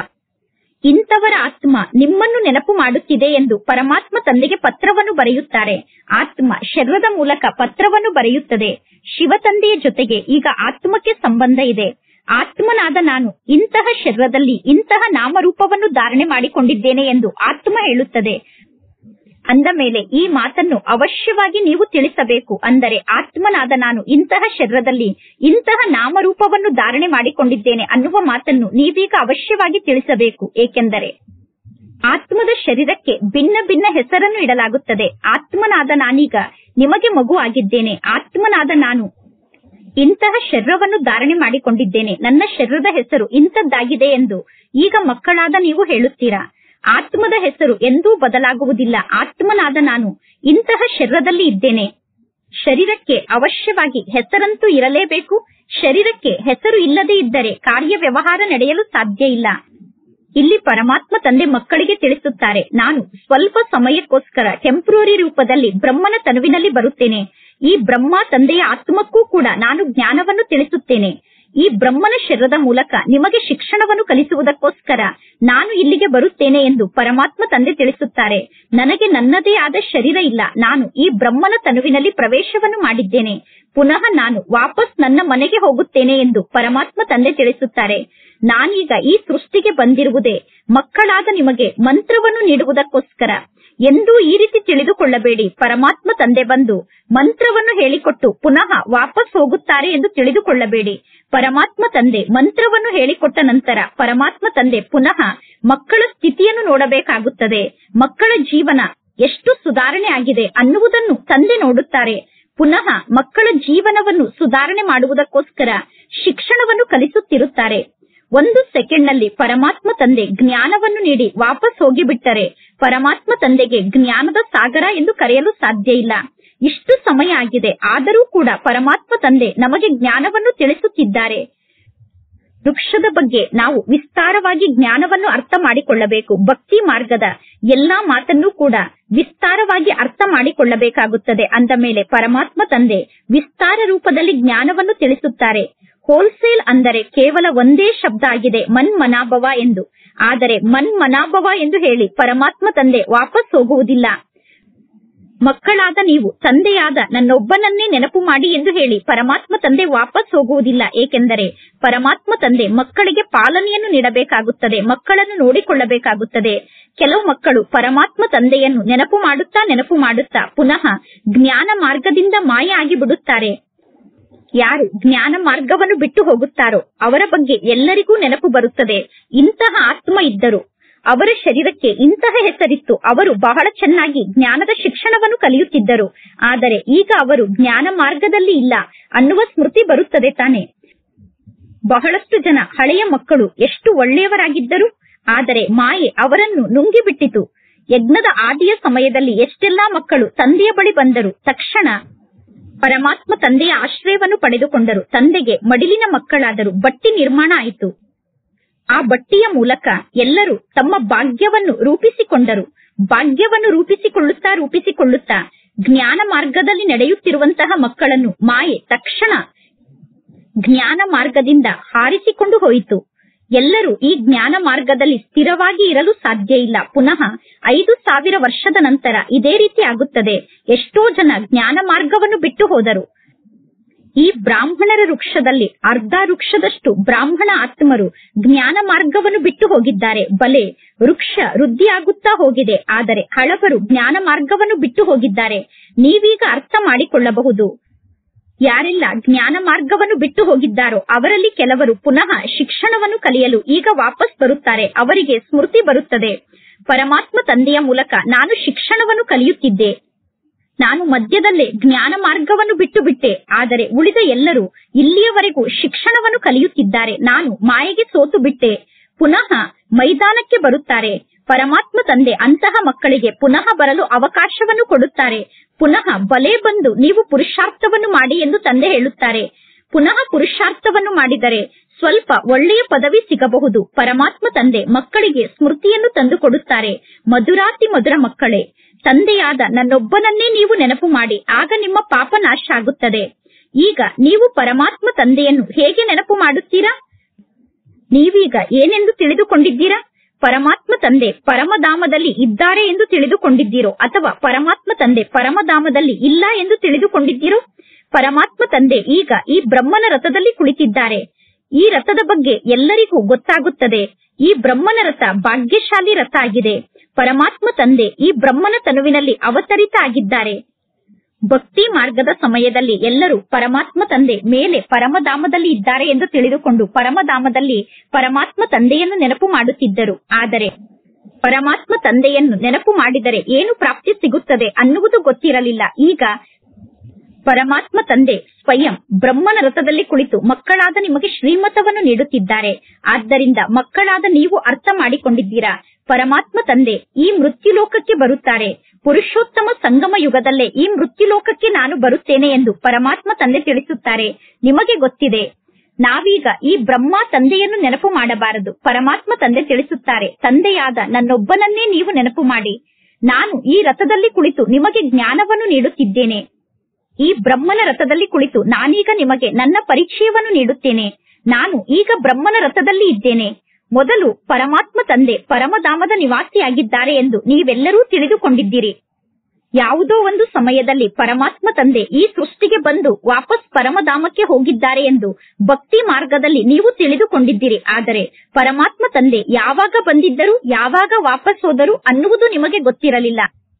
ಇಂಥವರ ಆತ್ಮ ನಿಮ್ಮನ್ನು ನೆನಪು ಮಾಡುತ್ತಿದೆ ಎಂದು ಪರಮಾತ್ಮ ತಂದೆಗೆ ಪತ್ರವನ್ನು ಬರೆಯುತ್ತಾರೆ ಆತ್ಮ ಶರೀರದ ಮೂಲಕ ಪತ್ರವನ್ನು ಬರೆಯುತ್ತದೆ ಶಿವ ತಂದೆಯ ಜೊತೆಗೆ ಈಗ ಆತ್ಮಕ್ಕೆ ಸಂಬಂಧ ಇದೆ ಆತ್ಮನಾದ ನಾನು ಇಂತಹ ಶರೀರದಲ್ಲಿ ಇಂತಹ ನಾಮರೂಪವನ್ನು ಧಾರಣೆ ಮಾಡಿಕೊಂಡಿದ್ದೇನೆ ಎಂದು ಆತ್ಮ ಹೇಳುತ್ತದೆ ಅಂದ ಮೇಲೆ ಈ ಮಾತನ್ನು ಅವಶ್ಯವಾಗಿ ನೀವು ತಿಳಿಸಬೇಕು ಅಂದರೆ ಆತ್ಮನಾದ ನಾನು ಇಂತಹ ಶರೀರದಲ್ಲಿ ಇಂತಹ ನಾಮರೂಪವನ್ನು ಧಾರಣೆ ಮಾಡಿಕೊಂಡಿದ್ದೇನೆ ಅನ್ನುವ ಮಾತನ್ನು ನೀವೀಗ ಅವಶ್ಯವಾಗಿ ತಿಳಿಸಬೇಕು ಏಕೆಂದರೆ ಆತ್ಮದ ಶರೀರಕ್ಕೆ ಭಿನ್ನ ಭಿನ್ನ ಹೆಸರನ್ನು ಇಡಲಾಗುತ್ತದೆ ಆತ್ಮನಾದ ನಾನೀಗ ನಿಮಗೆ ಮಗು ಆಗಿದ್ದೇನೆ ಆತ್ಮನಾದ ನಾನು ಇಂತಹ ಶರೀರವನ್ನು ಧಾರಣೆ ಮಾಡಿಕೊಂಡಿದ್ದೇನೆ ನನ್ನ ಶರೀರದ ಹೆಸರು ಇಂಥದ್ದಾಗಿದೆ ಎಂದು ಈಗ ಮಕ್ಕಳಾದ ನೀವು ಹೇಳುತ್ತೀರಾ ಆತ್ಮದ ಹೆಸರು ಎಂದೂ ಬದಲಾಗುವುದಿಲ್ಲ ಆತ್ಮನಾದ ನಾನು ಇಂತಹ ಶರೀರದಲ್ಲಿ ಇದ್ದೇನೆ ಶರೀರಕ್ಕೆ ಅವಶ್ಯವಾಗಿ ಹೆಸರಂತೂ ಇರಲೇಬೇಕು ಶರೀರಕ್ಕೆ ಹೆಸರು ಇಲ್ಲದೇ ಇದ್ದರೆ ಕಾರ್ಯ ವ್ಯವಹಾರ ನಡೆಯಲು ಸಾಧ್ಯ ಇಲ್ಲ ಇಲ್ಲಿ ಪರಮಾತ್ಮ ತಂದೆ ಮಕ್ಕಳಿಗೆ ತಿಳಿಸುತ್ತಾರೆ ನಾನು ಸ್ವಲ್ಪ ಸಮಯಕ್ಕೋಸ್ಕರ ಟೆಂಪ್ರರಿ ರೂಪದಲ್ಲಿ ಬ್ರಹ್ಮನ ತನುವಿನಲ್ಲಿ ಬರುತ್ತೇನೆ ಈ ಬ್ರಹ್ಮ ತಂದೆಯ ಆತ್ಮಕ್ಕೂ ಕೂಡ ನಾನು ಜ್ಞಾನವನ್ನು ತಿಳಿಸುತ್ತೇನೆ ಈ ಬ್ರಹ್ಮನ ಶರೀರದ ಮೂಲಕ ನಿಮಗೆ ಶಿಕ್ಷಣವನ್ನು ಕಲಿಸುವುದಕ್ಕೋಸ್ಕರ ನಾನು ಇಲ್ಲಿಗೆ ಬರುತ್ತೇನೆ ಎಂದು ಪರಮಾತ್ಮ ತಂದೆ ತಿಳಿಸುತ್ತಾರೆ ನನಗೆ ನನ್ನದೇ ಆದ ಶರೀರ ಇಲ್ಲ ನಾನು ಈ ಬ್ರಹ್ಮನ ತನುವಿನಲ್ಲಿ ಪ್ರವೇಶವನ್ನು ಮಾಡಿದ್ದೇನೆ ಪುನಃ ನಾನು ವಾಪಸ್ ನನ್ನ ಮನೆಗೆ ಹೋಗುತ್ತೇನೆ ಎಂದು ಪರಮಾತ್ಮ ತಂದೆ ತಿಳಿಸುತ್ತಾರೆ ನಾನೀಗ ಈ ಸೃಷ್ಟಿಗೆ ಬಂದಿರುವುದೇ ಮಕ್ಕಳಾದ ನಿಮಗೆ ಮಂತ್ರವನ್ನು ನೀಡುವುದಕ್ಕೋಸ್ಕರ ಎಂದೂ ಈ ರೀತಿ ತಿಳಿದುಕೊಳ್ಳಬೇಡಿ ಪರಮಾತ್ಮ ತಂದೆ ಬಂದು ಮಂತ್ರವನ್ನು ಹೇಳಿಕೊಟ್ಟು ಪುನಃ ವಾಪಸ್ ಹೋಗುತ್ತಾರೆ ಎಂದು ತಿಳಿದುಕೊಳ್ಳಬೇಡಿ ಪರಮಾತ್ಮ ತಂದೆ ಮಂತ್ರವನ್ನು ಹೇಳಿಕೊಟ್ಟ ನಂತರ ಪರಮಾತ್ಮ ತಂದೆ ಪುನಃ ಮಕ್ಕಳ ಸ್ಥಿತಿಯನ್ನು ನೋಡಬೇಕಾಗುತ್ತದೆ ಮಕ್ಕಳ ಜೀವನ ಎಷ್ಟು ಸುಧಾರಣೆ ಆಗಿದೆ ಅನ್ನುವುದನ್ನು ತಂದೆ ನೋಡುತ್ತಾರೆ ಪುನಃ ಮಕ್ಕಳ ಜೀವನವನ್ನು ಸುಧಾರಣೆ ಮಾಡುವುದಕ್ಕೋಸ್ಕರ ಶಿಕ್ಷಣವನ್ನು ಕಲಿಸುತ್ತಿರುತ್ತಾರೆ ಒಂದು ಸೆಕೆಂಡ್ ನಲ್ಲಿ ಪರಮಾತ್ಮ ತಂದೆ ಜ್ಞಾನವನ್ನು ನೀಡಿ ವಾಪಸ್ ಹೋಗಿಬಿಟ್ಟರೆ ಪರಮಾತ್ಮ ತಂದೆಗೆ ಜ್ಞಾನದ ಸಾಗರ ಎಂದು ಕರೆಯಲು ಸಾಧ್ಯ ಇಲ್ಲ ಇಷ್ಟು ಸಮಯ ಆಗಿದೆ ಆದರೂ ಕೂಡ ಪರಮಾತ್ಮ ತಂದೆ ನಮಗೆ ಜ್ಞಾನವನ್ನು ತಿಳಿಸುತ್ತಿದ್ದಾರೆ ವೃಕ್ಷದ ಬಗ್ಗೆ ನಾವು ವಿಸ್ತಾರವಾಗಿ ಜ್ಞಾನವನ್ನು ಅರ್ಥ ಮಾಡಿಕೊಳ್ಳಬೇಕು ಭಕ್ತಿ ಮಾರ್ಗದ ಎಲ್ಲಾ ಮಾತನ್ನು ಕೂಡ ವಿಸ್ತಾರವಾಗಿ ಅರ್ಥ ಮಾಡಿಕೊಳ್ಳಬೇಕಾಗುತ್ತದೆ ಅಂದ ಮೇಲೆ ಪರಮಾತ್ಮ ತಂದೆ ವಿಸ್ತಾರ ರೂಪದಲ್ಲಿ ಜ್ಞಾನವನ್ನು ತಿಳಿಸುತ್ತಾರೆ ಹೋಲ್ಸೇಲ್ ಅಂದರೆ ಕೇವಲ ಒಂದೇ ಶಬ್ದ ಆಗಿದೆ ಮನ್ ಮನಾಭವ ಎಂದು ಆದರೆ ಮನ್ ಮನಾಭವ ಎಂದು ಹೇಳಿ ಪರಮಾತ್ಮ ತಂದೆ ವಾಪಸ್ ಹೋಗುವುದಿಲ್ಲ ಮಕ್ಕಳಾದ ನೀವು ತಂದೆಯಾದ ನನ್ನೊಬ್ಬನನ್ನೇ ನೆನಪು ಮಾಡಿ ಎಂದು ಹೇಳಿ ಪರಮಾತ್ಮ ತಂದೆ ವಾಪಸ್ ಹೋಗುವುದಿಲ್ಲ ಏಕೆಂದರೆ ಪರಮಾತ್ಮ ತಂದೆ ಮಕ್ಕಳಿಗೆ ಪಾಲನೆಯನ್ನು ನೀಡಬೇಕಾಗುತ್ತದೆ ಮಕ್ಕಳನ್ನು ನೋಡಿಕೊಳ್ಳಬೇಕಾಗುತ್ತದೆ ಕೆಲವು ಮಕ್ಕಳು ಪರಮಾತ್ಮ ತಂದೆಯನ್ನು ನೆನಪು ಮಾಡುತ್ತಾ ನೆನಪು ಮಾಡುತ್ತಾ ಪುನಃ ಜ್ಞಾನ ಮಾರ್ಗದಿಂದ ಮಾಯ ಆಗಿ ಬಿಡುತ್ತಾರೆ ಯಾರು ಜ್ಞಾನ ಮಾರ್ಗವನ್ನು ಬಿಟ್ಟು ಹೋಗುತ್ತಾರೋ ಅವರ ಬಗ್ಗೆ ಎಲ್ಲರಿಗೂ ನೆನಪು ಬರುತ್ತದೆ ಇಂತಹ ಆತ್ಮ ಇದ್ದರು ಅವರ ಶರೀರಕ್ಕೆ ಇಂತಹ ಹೆಸರಿತ್ತು ಅವರು ಬಹಳ ಚೆನ್ನಾಗಿ ಜ್ಞಾನದ ಶಿಕ್ಷಣವನ್ನು ಕಲಿಯುತ್ತಿದ್ದರು ಆದರೆ ಈಗ ಅವರು ಜ್ಞಾನ ಮಾರ್ಗದಲ್ಲಿ ಇಲ್ಲ ಅನ್ನುವ ಸ್ಮೃತಿ ಬರುತ್ತದೆ ತಾನೆ ಬಹಳಷ್ಟು ಜನ ಹಳೆಯ ಮಕ್ಕಳು ಎಷ್ಟು ಒಳ್ಳೆಯವರಾಗಿದ್ದರು ಆದರೆ ಮಾಯೆ ಅವರನ್ನು ನುಂಗಿಬಿಟ್ಟಿತು ಯಜ್ಞದ ಆದಿಯ ಸಮಯದಲ್ಲಿ ಎಷ್ಟೆಲ್ಲಾ ಮಕ್ಕಳು ತಂದೆಯ ಬಳಿ ಬಂದರು ತಕ್ಷಣ ಪರಮಾತ್ಮ ತಂದೆಯ ಆಶ್ರಯವನ್ನು ಪಡೆದುಕೊಂಡರು ತಂದೆಗೆ ಮಡಿಲಿನ ಮಕ್ಕಳಾದರು ಬಟ್ಟಿ ನಿರ್ಮಾಣ ಆಯಿತು ಆ ಬಟ್ಟಿಯ ಮೂಲಕ ಎಲ್ಲರೂ ತಮ್ಮ ಭಾಗ್ಯವನ್ನು ರೂಪಿಸಿಕೊಂಡರು ಭಾಗ್ಯವನ್ನು ರೂಪಿಸಿಕೊಳ್ಳುತ್ತಾ ರೂಪಿಸಿಕೊಳ್ಳುತ್ತಾ ಜ್ಞಾನ ಮಾರ್ಗದಲ್ಲಿ ನಡೆಯುತ್ತಿರುವಂತಹ ಮಕ್ಕಳನ್ನು ಮಾಯೆ ತಕ್ಷಣ ಜ್ಞಾನ ಮಾರ್ಗದಿಂದ ಹಾರಿಸಿಕೊಂಡು ಹೋಯಿತು ಎಲ್ಲರೂ ಈ ಜ್ಞಾನ ಮಾರ್ಗದಲ್ಲಿ ಸ್ಥಿರವಾಗಿ ಇರಲು ಸಾಧ್ಯ ಇಲ್ಲ ಪುನಃ ಐದು ಸಾವಿರ ವರ್ಷದ ನಂತರ ಇದೇ ರೀತಿ ಆಗುತ್ತದೆ ಎಷ್ಟೋ ಜನ ಜ್ಞಾನ ಮಾರ್ಗವನ್ನು ಬಿಟ್ಟು ಹೋದರು ಈ ಬ್ರಾಹ್ಮಣರ ವೃಕ್ಷದಲ್ಲಿ ಅರ್ಧ ವೃಕ್ಷದಷ್ಟು ಬ್ರಾಹ್ಮಣ ಆತ್ಮರು ಜ್ಞಾನ ಮಾರ್ಗವನ್ನು ಬಿಟ್ಟು ಹೋಗಿದ್ದಾರೆ ಬಲೆ ವೃಕ್ಷ ವೃದ್ಧಿಯಾಗುತ್ತಾ ಹೋಗಿದೆ ಆದರೆ ಹಳಬರು ಜ್ಞಾನ ಮಾರ್ಗವನ್ನು ಬಿಟ್ಟು ಹೋಗಿದ್ದಾರೆ ನೀವೀಗ ಅರ್ಥ ಮಾಡಿಕೊಳ್ಳಬಹುದು ಯಾರೆಲ್ಲ ಜ್ಞಾನ ಮಾರ್ಗವನ್ನು ಬಿಟ್ಟು ಹೋಗಿದ್ದಾರೋ ಅವರಲ್ಲಿ ಕೆಲವರು ಪುನಃ ಶಿಕ್ಷಣವನ್ನು ಕಲಿಯಲು ಈಗ ವಾಪಸ್ ಬರುತ್ತಾರೆ ಅವರಿಗೆ ಸ್ಮೃತಿ ಬರುತ್ತದೆ ಪರಮಾತ್ಮ ತಂದೆಯ ಮೂಲಕ ನಾನು ಶಿಕ್ಷಣವನ್ನು ಕಲಿಯುತ್ತಿದ್ದೆ ನಾನು ಮಧ್ಯದಲ್ಲೇ ಜ್ಞಾನ ಮಾರ್ಗವನ್ನು ಬಿಟ್ಟು ಬಿಟ್ಟೆ ಆದರೆ ಉಳಿದ ಎಲ್ಲರೂ ಇಲ್ಲಿಯವರೆಗೂ ಶಿಕ್ಷಣವನ್ನು ಕಲಿಯುತ್ತಿದ್ದಾರೆ ನಾನು ಮಾಯೆಗೆ ಸೋತು ಬಿಟ್ಟೆ ಪುನಃ ಮೈದಾನಕ್ಕೆ ಬರುತ್ತಾರೆ ಪರಮಾತ್ಮ ತಂದೆ ಅಂತಹ ಮಕ್ಕಳಿಗೆ ಪುನಃ ಬರಲು ಅವಕಾಶವನ್ನು ಕೊಡುತ್ತಾರೆ ಪುನಃ ಬಲೆ ಬಂದು ನೀವು ಪುರುಷಾರ್ಥವನ್ನು ಮಾಡಿ ಎಂದು ತಂದೆ ಹೇಳುತ್ತಾರೆ ಪುನಃ ಪುರುಷಾರ್ಥವನ್ನು ಮಾಡಿದರೆ ಸ್ವಲ್ಪ ಒಳ್ಳೆಯ ಪದವಿ ಸಿಗಬಹುದು ಪರಮಾತ್ಮ ತಂದೆ ಮಕ್ಕಳಿಗೆ ಸ್ಮೃತಿಯನ್ನು ತಂದು ಕೊಡುತ್ತಾರೆ ಮಧುರಾತಿ ಮಧುರ ಮಕ್ಕಳೇ ತಂದೆಯಾದ ನನ್ನೊಬ್ಬನನ್ನೇ ನೀವು ನೆನಪು ಮಾಡಿ ಆಗ ನಿಮ್ಮ ಪಾಪ ನಾಶ ಆಗುತ್ತದೆ ಈಗ ನೀವು ಪರಮಾತ್ಮ ತಂದೆಯನ್ನು ಹೇಗೆ ನೆನಪು ಮಾಡುತ್ತೀರಾ ನೀವೀಗ ಏನೆಂದು ತಿಳಿದುಕೊಂಡಿದ್ದೀರಾ ಪರಮಾತ್ಮ ತಂದೆ ಪರಮಧಾಮದಲ್ಲಿ ಇದ್ದಾರೆ ಎಂದು ತಿಳಿದುಕೊಂಡಿದ್ದೀರೋ ಅಥವಾ ಪರಮಾತ್ಮ ತಂದೆ ಪರಮಧಾಮದಲ್ಲಿ ಇಲ್ಲ ಎಂದು ತಿಳಿದುಕೊಂಡಿದ್ದೀರೋ ಪರಮಾತ್ಮ ತಂದೆ ಈಗ ಈ ಬ್ರಹ್ಮನ ರಥದಲ್ಲಿ ಕುಳಿತಿದ್ದಾರೆ ಈ ರಥದ ಬಗ್ಗೆ ಎಲ್ಲರಿಗೂ ಗೊತ್ತಾಗುತ್ತದೆ ಈ ಬ್ರಹ್ಮನ ರಥ ಭಾಗ್ಯಶಾಲಿ ರಥ ಆಗಿದೆ ಪರಮಾತ್ಮ ತಂದೆ ಈ ಬ್ರಹ್ಮನ ತನುವಿನಲ್ಲಿ ಅವತರಿತ ಆಗಿದ್ದಾರೆ ಭಕ್ತಿ ಮಾರ್ಗದ ಸಮಯದಲ್ಲಿ ಎಲ್ಲರೂ ಪರಮಾತ್ಮ ತಂದೆ ಮೇಲೆ ಪರಮಧಾಮದಲ್ಲಿ ಇದ್ದಾರೆ ಎಂದು ತಿಳಿದುಕೊಂಡು ಪರಮಧಾಮದಲ್ಲಿ ಪರಮಾತ್ಮ ತಂದೆಯನ್ನು ನೆನಪು ಮಾಡುತ್ತಿದ್ದರು ಆದರೆ ಪರಮಾತ್ಮ ತಂದೆಯನ್ನು ನೆನಪು ಮಾಡಿದರೆ ಏನು ಪ್ರಾಪ್ತಿ ಸಿಗುತ್ತದೆ ಅನ್ನುವುದು ಗೊತ್ತಿರಲಿಲ್ಲ ಈಗ ಪರಮಾತ್ಮ ತಂದೆ ಸ್ವಯಂ ಬ್ರಹ್ಮನ ರಥದಲ್ಲಿ ಕುಳಿತು ಮಕ್ಕಳಾದ ನಿಮಗೆ ಶ್ರೀಮತವನ್ನು ನೀಡುತ್ತಿದ್ದಾರೆ ಆದ್ದರಿಂದ ಮಕ್ಕಳಾದ ನೀವು ಅರ್ಥ ಮಾಡಿಕೊಂಡಿದ್ದೀರಾ ಪರಮಾತ್ಮ ತಂದೆ ಈ ಮೃತ್ಯುಲೋಕಕ್ಕೆ ಬರುತ್ತಾರೆ ಪುರುಷೋತ್ತಮ ಸಂಗಮ ಯುಗದಲ್ಲೇ ಈ ಮೃತ್ಯುಲೋಕಕ್ಕೆ ನಾನು ಬರುತ್ತೇನೆ ಎಂದು ಪರಮಾತ್ಮ ತಂದೆ ತಿಳಿಸುತ್ತಾರೆ ನಿಮಗೆ ಗೊತ್ತಿದೆ ನಾವೀಗ ಈ ಬ್ರಹ್ಮ ತಂದೆಯನ್ನು ನೆನಪು ಮಾಡಬಾರದು ಪರಮಾತ್ಮ ತಂದೆ ತಿಳಿಸುತ್ತಾರೆ ತಂದೆಯಾದ ನನ್ನೊಬ್ಬನನ್ನೇ ನೀವು ನೆನಪು ಮಾಡಿ ನಾನು ಈ ರಥದಲ್ಲಿ ಕುಳಿತು ನಿಮಗೆ ಜ್ಞಾನವನ್ನು ನೀಡುತ್ತಿದ್ದೇನೆ ಈ ಬ್ರಹ್ಮನ ರಥದಲ್ಲಿ ಕುಳಿತು ನಾನೀಗ ನಿಮಗೆ ನನ್ನ ಪರಿಚಯವನ್ನು ನೀಡುತ್ತೇನೆ ನಾನು ಈಗ ಬ್ರಹ್ಮನ ರಥದಲ್ಲಿ ಇದ್ದೇನೆ ಮೊದಲು ಪರಮಾತ್ಮ ತಂದೆ ಪರಮಧಾಮದ ನಿವಾಸಿಯಾಗಿದ್ದಾರೆ ಎಂದು ನೀವೆಲ್ಲರೂ ತಿಳಿದುಕೊಂಡಿದ್ದೀರಿ ಯಾವುದೋ ಒಂದು ಸಮಯದಲ್ಲಿ ಪರಮಾತ್ಮ ತಂದೆ ಈ ಸೃಷ್ಟಿಗೆ ಬಂದು ವಾಪಸ್ ಪರಮಧಾಮಕ್ಕೆ ಹೋಗಿದ್ದಾರೆ ಎಂದು ಭಕ್ತಿ ಮಾರ್ಗದಲ್ಲಿ ನೀವು ತಿಳಿದುಕೊಂಡಿದ್ದೀರಿ ಆದರೆ ಪರಮಾತ್ಮ ತಂದೆ ಯಾವಾಗ ಬಂದಿದ್ದರು ಯಾವಾಗ ವಾಪಸ್ ಹೋದರು ಅನ್ನುವುದು ನಿಮಗೆ ಗೊತ್ತಿರಲಿಲ್ಲ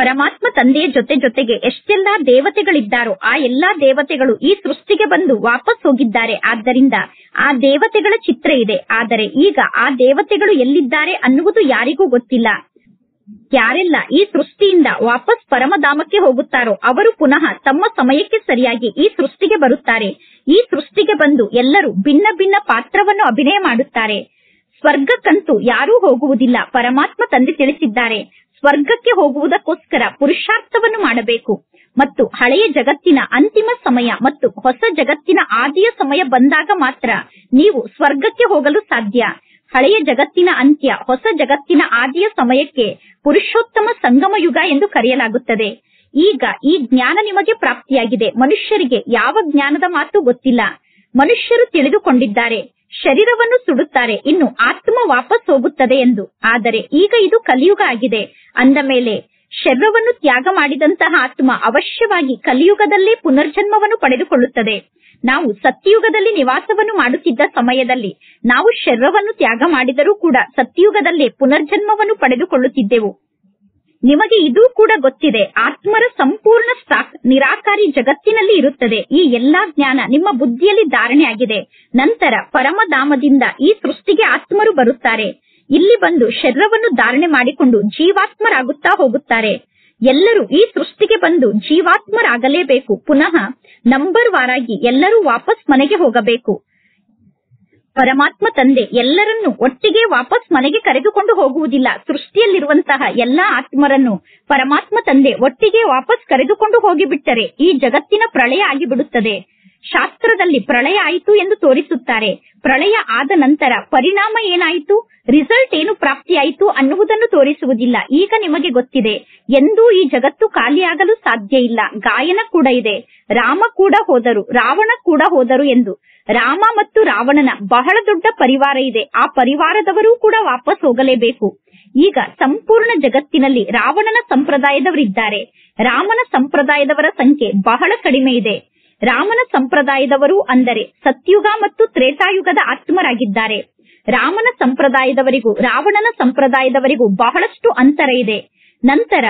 ಪರಮಾತ್ಮ ತಂದೆಯ ಜೊತೆ ಜೊತೆಗೆ ಎಷ್ಟೆಲ್ಲಾ ದೇವತೆಗಳಿದ್ದಾರೋ ಆ ಎಲ್ಲಾ ದೇವತೆಗಳು ಈ ಸೃಷ್ಟಿಗೆ ಬಂದು ವಾಪಸ್ ಹೋಗಿದ್ದಾರೆ ಆದ್ದರಿಂದ ಆ ದೇವತೆಗಳ ಚಿತ್ರ ಇದೆ ಆದರೆ ಈಗ ಆ ದೇವತೆಗಳು ಎಲ್ಲಿದ್ದಾರೆ ಅನ್ನುವುದು ಯಾರಿಗೂ ಗೊತ್ತಿಲ್ಲ ಯಾರೆಲ್ಲ ಈ ಸೃಷ್ಟಿಯಿಂದ ವಾಪಸ್ ಪರಮಧಾಮಕ್ಕೆ ಹೋಗುತ್ತಾರೋ ಅವರು ಪುನಃ ತಮ್ಮ ಸಮಯಕ್ಕೆ ಸರಿಯಾಗಿ ಈ ಸೃಷ್ಟಿಗೆ ಬರುತ್ತಾರೆ ಈ ಸೃಷ್ಟಿಗೆ ಬಂದು ಎಲ್ಲರೂ ಭಿನ್ನ ಭಿನ್ನ ಪಾತ್ರವನ್ನು ಅಭಿನಯ ಮಾಡುತ್ತಾರೆ ಸ್ವರ್ಗಕ್ಕಂತೂ ಯಾರೂ ಹೋಗುವುದಿಲ್ಲ ಪರಮಾತ್ಮ ತಂದೆ ತಿಳಿಸಿದ್ದಾರೆ ಸ್ವರ್ಗಕ್ಕೆ ಹೋಗುವುದಕ್ಕೋಸ್ಕರ ಪುರುಷಾರ್ಥವನ್ನು ಮಾಡಬೇಕು ಮತ್ತು ಹಳೆಯ ಜಗತ್ತಿನ ಅಂತಿಮ ಸಮಯ ಮತ್ತು ಹೊಸ ಜಗತ್ತಿನ ಆದಿಯ ಸಮಯ ಬಂದಾಗ ಮಾತ್ರ ನೀವು ಸ್ವರ್ಗಕ್ಕೆ ಹೋಗಲು ಸಾಧ್ಯ ಹಳೆಯ ಜಗತ್ತಿನ ಅಂತ್ಯ ಹೊಸ ಜಗತ್ತಿನ ಆದಿಯ ಸಮಯಕ್ಕೆ ಪುರುಷೋತ್ತಮ ಸಂಗಮ ಯುಗ ಎಂದು ಕರೆಯಲಾಗುತ್ತದೆ ಈಗ ಈ ಜ್ಞಾನ ನಿಮಗೆ ಪ್ರಾಪ್ತಿಯಾಗಿದೆ ಮನುಷ್ಯರಿಗೆ ಯಾವ ಜ್ಞಾನದ ಮಾತು ಗೊತ್ತಿಲ್ಲ ಮನುಷ್ಯರು ತಿಳಿದುಕೊಂಡಿದ್ದಾರೆ ಶರೀರವನ್ನು ಸುಡುತ್ತಾರೆ ಇನ್ನು ಆತ್ಮ ವಾಪಸ್ ಹೋಗುತ್ತದೆ ಎಂದು ಆದರೆ ಈಗ ಇದು ಕಲಿಯುಗ ಆಗಿದೆ ಅಂದ ಮೇಲೆ ಶರೀರವನ್ನು ತ್ಯಾಗ ಮಾಡಿದಂತಹ ಆತ್ಮ ಅವಶ್ಯವಾಗಿ ಕಲಿಯುಗದಲ್ಲೇ ಪುನರ್ಜನ್ಮವನ್ನು ಪಡೆದುಕೊಳ್ಳುತ್ತದೆ ನಾವು ಸತ್ಯಯುಗದಲ್ಲಿ ನಿವಾಸವನ್ನು ಮಾಡುತ್ತಿದ್ದ ಸಮಯದಲ್ಲಿ ನಾವು ಶರೀರವನ್ನು ತ್ಯಾಗ ಮಾಡಿದರೂ ಕೂಡ ಸತ್ಯಯುಗದಲ್ಲೇ ಪುನರ್ಜನ್ಮವನ್ನು ಪಡೆದುಕೊಳ್ಳುತ್ತಿದ್ದೆವು ನಿಮಗೆ ಇದೂ ಕೂಡ ಗೊತ್ತಿದೆ ಆತ್ಮರ ಸಂಪೂರ್ಣ ಸ್ಟಾಕ್ ನಿರಾಕಾರಿ ಜಗತ್ತಿನಲ್ಲಿ ಇರುತ್ತದೆ ಈ ಎಲ್ಲಾ ಜ್ಞಾನ ನಿಮ್ಮ ಬುದ್ಧಿಯಲ್ಲಿ ಧಾರಣೆ ಆಗಿದೆ ನಂತರ ಪರಮಧಾಮದಿಂದ ಈ ಸೃಷ್ಟಿಗೆ ಆತ್ಮರು ಬರುತ್ತಾರೆ ಇಲ್ಲಿ ಬಂದು ಶರೀರವನ್ನು ಧಾರಣೆ ಮಾಡಿಕೊಂಡು ಜೀವಾತ್ಮರಾಗುತ್ತಾ ಹೋಗುತ್ತಾರೆ ಎಲ್ಲರೂ ಈ ಸೃಷ್ಟಿಗೆ ಬಂದು ಜೀವಾತ್ಮರಾಗಲೇಬೇಕು ಪುನಃ ನಂಬರ್ ವಾರಾಗಿ ಎಲ್ಲರೂ ವಾಪಸ್ ಮನೆಗೆ ಹೋಗಬೇಕು ಪರಮಾತ್ಮ ತಂದೆ ಎಲ್ಲರನ್ನೂ ಒಟ್ಟಿಗೆ ವಾಪಸ್ ಮನೆಗೆ ಕರೆದುಕೊಂಡು ಹೋಗುವುದಿಲ್ಲ ಸೃಷ್ಟಿಯಲ್ಲಿರುವಂತಹ ಎಲ್ಲಾ ಆತ್ಮರನ್ನು ಪರಮಾತ್ಮ ತಂದೆ ಒಟ್ಟಿಗೆ ವಾಪಸ್ ಕರೆದುಕೊಂಡು ಹೋಗಿಬಿಟ್ಟರೆ ಈ ಜಗತ್ತಿನ ಪ್ರಳಯ ಆಗಿಬಿಡುತ್ತದೆ ಶಾಸ್ತ್ರದಲ್ಲಿ ಪ್ರಳಯ ಆಯಿತು ಎಂದು ತೋರಿಸುತ್ತಾರೆ ಪ್ರಳಯ ಆದ ನಂತರ ಪರಿಣಾಮ ಏನಾಯಿತು ರಿಸಲ್ಟ್ ಏನು ಪ್ರಾಪ್ತಿಯಾಯಿತು ಅನ್ನುವುದನ್ನು ತೋರಿಸುವುದಿಲ್ಲ ಈಗ ನಿಮಗೆ ಗೊತ್ತಿದೆ ಎಂದೂ ಈ ಜಗತ್ತು ಖಾಲಿಯಾಗಲು ಸಾಧ್ಯ ಇಲ್ಲ ಗಾಯನ ಕೂಡ ಇದೆ ರಾಮ ಕೂಡ ಹೋದರು ರಾವಣ ಕೂಡ ಹೋದರು ಎಂದು ರಾಮ ಮತ್ತು ರಾವಣನ ಬಹಳ ದೊಡ್ಡ ಪರಿವಾರ ಇದೆ ಆ ಪರಿವಾರದವರೂ ಕೂಡ ವಾಪಸ್ ಹೋಗಲೇಬೇಕು ಈಗ ಸಂಪೂರ್ಣ ಜಗತ್ತಿನಲ್ಲಿ ರಾವಣನ ಸಂಪ್ರದಾಯದವರಿದ್ದಾರೆ ರಾಮನ ಸಂಪ್ರದಾಯದವರ ಸಂಖ್ಯೆ ಬಹಳ ಕಡಿಮೆ ಇದೆ ರಾಮನ ಸಂಪ್ರದಾಯದವರು ಅಂದರೆ ಸತ್ಯುಗ ಮತ್ತು ತ್ರೇತಾಯುಗದ ಆತ್ಮರಾಗಿದ್ದಾರೆ ರಾಮನ ಸಂಪ್ರದಾಯದವರಿಗೂ ರಾವಣನ ಸಂಪ್ರದಾಯದವರಿಗೂ ಬಹಳಷ್ಟು ಅಂತರ ಇದೆ ನಂತರ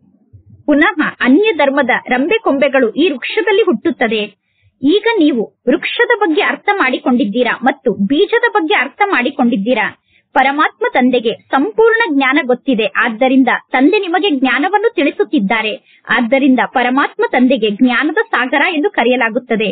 ಪುನಃ ಅನ್ಯ ಧರ್ಮದ ರಂಬೆ ಕೊಂಬೆಗಳು ಈ ವೃಕ್ಷದಲ್ಲಿ ಹುಟ್ಟುತ್ತದೆ ಈಗ ನೀವು ವೃಕ್ಷದ ಬಗ್ಗೆ ಅರ್ಥ ಮಾಡಿಕೊಂಡಿದ್ದೀರಾ ಮತ್ತು ಬೀಜದ ಬಗ್ಗೆ ಅರ್ಥ ಮಾಡಿಕೊಂಡಿದ್ದೀರಾ ಪರಮಾತ್ಮ ತಂದೆಗೆ ಸಂಪೂರ್ಣ ಜ್ಞಾನ ಗೊತ್ತಿದೆ ಆದ್ದರಿಂದ ತಂದೆ ನಿಮಗೆ ಜ್ಞಾನವನ್ನು ತಿಳಿಸುತ್ತಿದ್ದಾರೆ ಆದ್ದರಿಂದ ಪರಮಾತ್ಮ ತಂದೆಗೆ ಜ್ಞಾನದ ಸಾಗರ ಎಂದು ಕರೆಯಲಾಗುತ್ತದೆ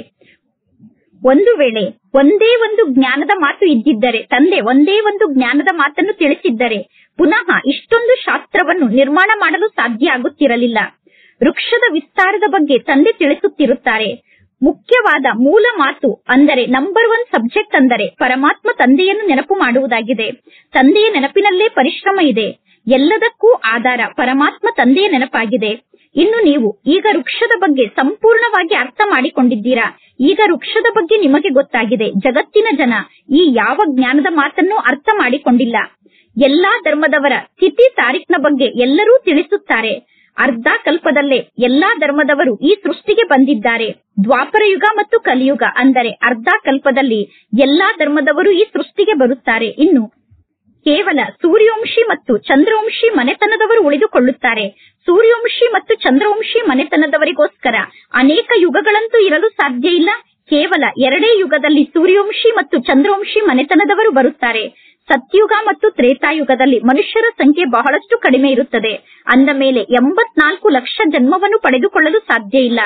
ಒಂದು ವೇಳೆ ಒಂದೇ ಒಂದು ಜ್ಞಾನದ ಮಾತು ಇದ್ದಿದ್ದರೆ ತಂದೆ ಒಂದೇ ಒಂದು ಜ್ಞಾನದ ಮಾತನ್ನು ತಿಳಿಸಿದ್ದರೆ ಪುನಃ ಇಷ್ಟೊಂದು ಶಾಸ್ತ್ರವನ್ನು ನಿರ್ಮಾಣ ಮಾಡಲು ಸಾಧ್ಯ ಆಗುತ್ತಿರಲಿಲ್ಲ ವೃಕ್ಷದ ವಿಸ್ತಾರದ ಬಗ್ಗೆ ತಂದೆ ತಿಳಿಸುತ್ತಿರುತ್ತಾರೆ ಮುಖ್ಯವಾದ ಮೂಲ ಮಾತು ಅಂದರೆ ನಂಬರ್ ಒನ್ ಸಬ್ಜೆಕ್ಟ್ ಅಂದರೆ ಪರಮಾತ್ಮ ತಂದೆಯನ್ನು ನೆನಪು ಮಾಡುವುದಾಗಿದೆ ತಂದೆಯ ನೆನಪಿನಲ್ಲೇ ಪರಿಶ್ರಮ ಇದೆ ಎಲ್ಲದಕ್ಕೂ ಆಧಾರ ಪರಮಾತ್ಮ ತಂದೆಯ ನೆನಪಾಗಿದೆ ಇನ್ನು ನೀವು ಈಗ ವೃಕ್ಷದ ಬಗ್ಗೆ ಸಂಪೂರ್ಣವಾಗಿ ಅರ್ಥ ಮಾಡಿಕೊಂಡಿದ್ದೀರಾ ಈಗ ವೃಕ್ಷದ ಬಗ್ಗೆ ನಿಮಗೆ ಗೊತ್ತಾಗಿದೆ ಜಗತ್ತಿನ ಜನ ಈ ಯಾವ ಜ್ಞಾನದ ಮಾತನ್ನು ಅರ್ಥ ಮಾಡಿಕೊಂಡಿಲ್ಲ ಎಲ್ಲಾ ಧರ್ಮದವರ ತಿಥಿ ತಾರೀಖಿನ ಬಗ್ಗೆ ಎಲ್ಲರೂ ತಿಳಿಸುತ್ತಾರೆ ಅರ್ಧ ಕಲ್ಪದಲ್ಲೇ ಎಲ್ಲಾ ಧರ್ಮದವರು ಈ ಸೃಷ್ಟಿಗೆ ಬಂದಿದ್ದಾರೆ ದ್ವಾಪರ ಯುಗ ಮತ್ತು ಕಲಿಯುಗ ಅಂದರೆ ಅರ್ಧ ಕಲ್ಪದಲ್ಲಿ ಎಲ್ಲಾ ಧರ್ಮದವರು ಈ ಸೃಷ್ಟಿಗೆ ಬರುತ್ತಾರೆ ಇನ್ನು ಕೇವಲ ಸೂರ್ಯವಂಶಿ ಮತ್ತು ಚಂದ್ರವಂಶಿ ಮನೆತನದವರು ಉಳಿದುಕೊಳ್ಳುತ್ತಾರೆ ಸೂರ್ಯವಂಶಿ ಮತ್ತು ಚಂದ್ರವಂಶಿ ಮನೆತನದವರಿಗೋಸ್ಕರ ಅನೇಕ ಯುಗಗಳಂತೂ ಇರಲು ಸಾಧ್ಯ ಇಲ್ಲ ಕೇವಲ ಎರಡೇ ಯುಗದಲ್ಲಿ ಸೂರ್ಯವಂಶಿ ಮತ್ತು ಚಂದ್ರವಂಶಿ ಮನೆತನದವರು ಬರುತ್ತಾರೆ ಸತ್ಯುಗ ಮತ್ತು ತ್ರೇತಾಯುಗದಲ್ಲಿ ಮನುಷ್ಯರ ಸಂಖ್ಯೆ ಬಹಳಷ್ಟು ಕಡಿಮೆ ಇರುತ್ತದೆ ಅಂದ ಮೇಲೆ ಎಂಬತ್ನಾಲ್ಕು ಲಕ್ಷ ಜನ್ಮವನ್ನು ಪಡೆದುಕೊಳ್ಳಲು ಸಾಧ್ಯ ಇಲ್ಲ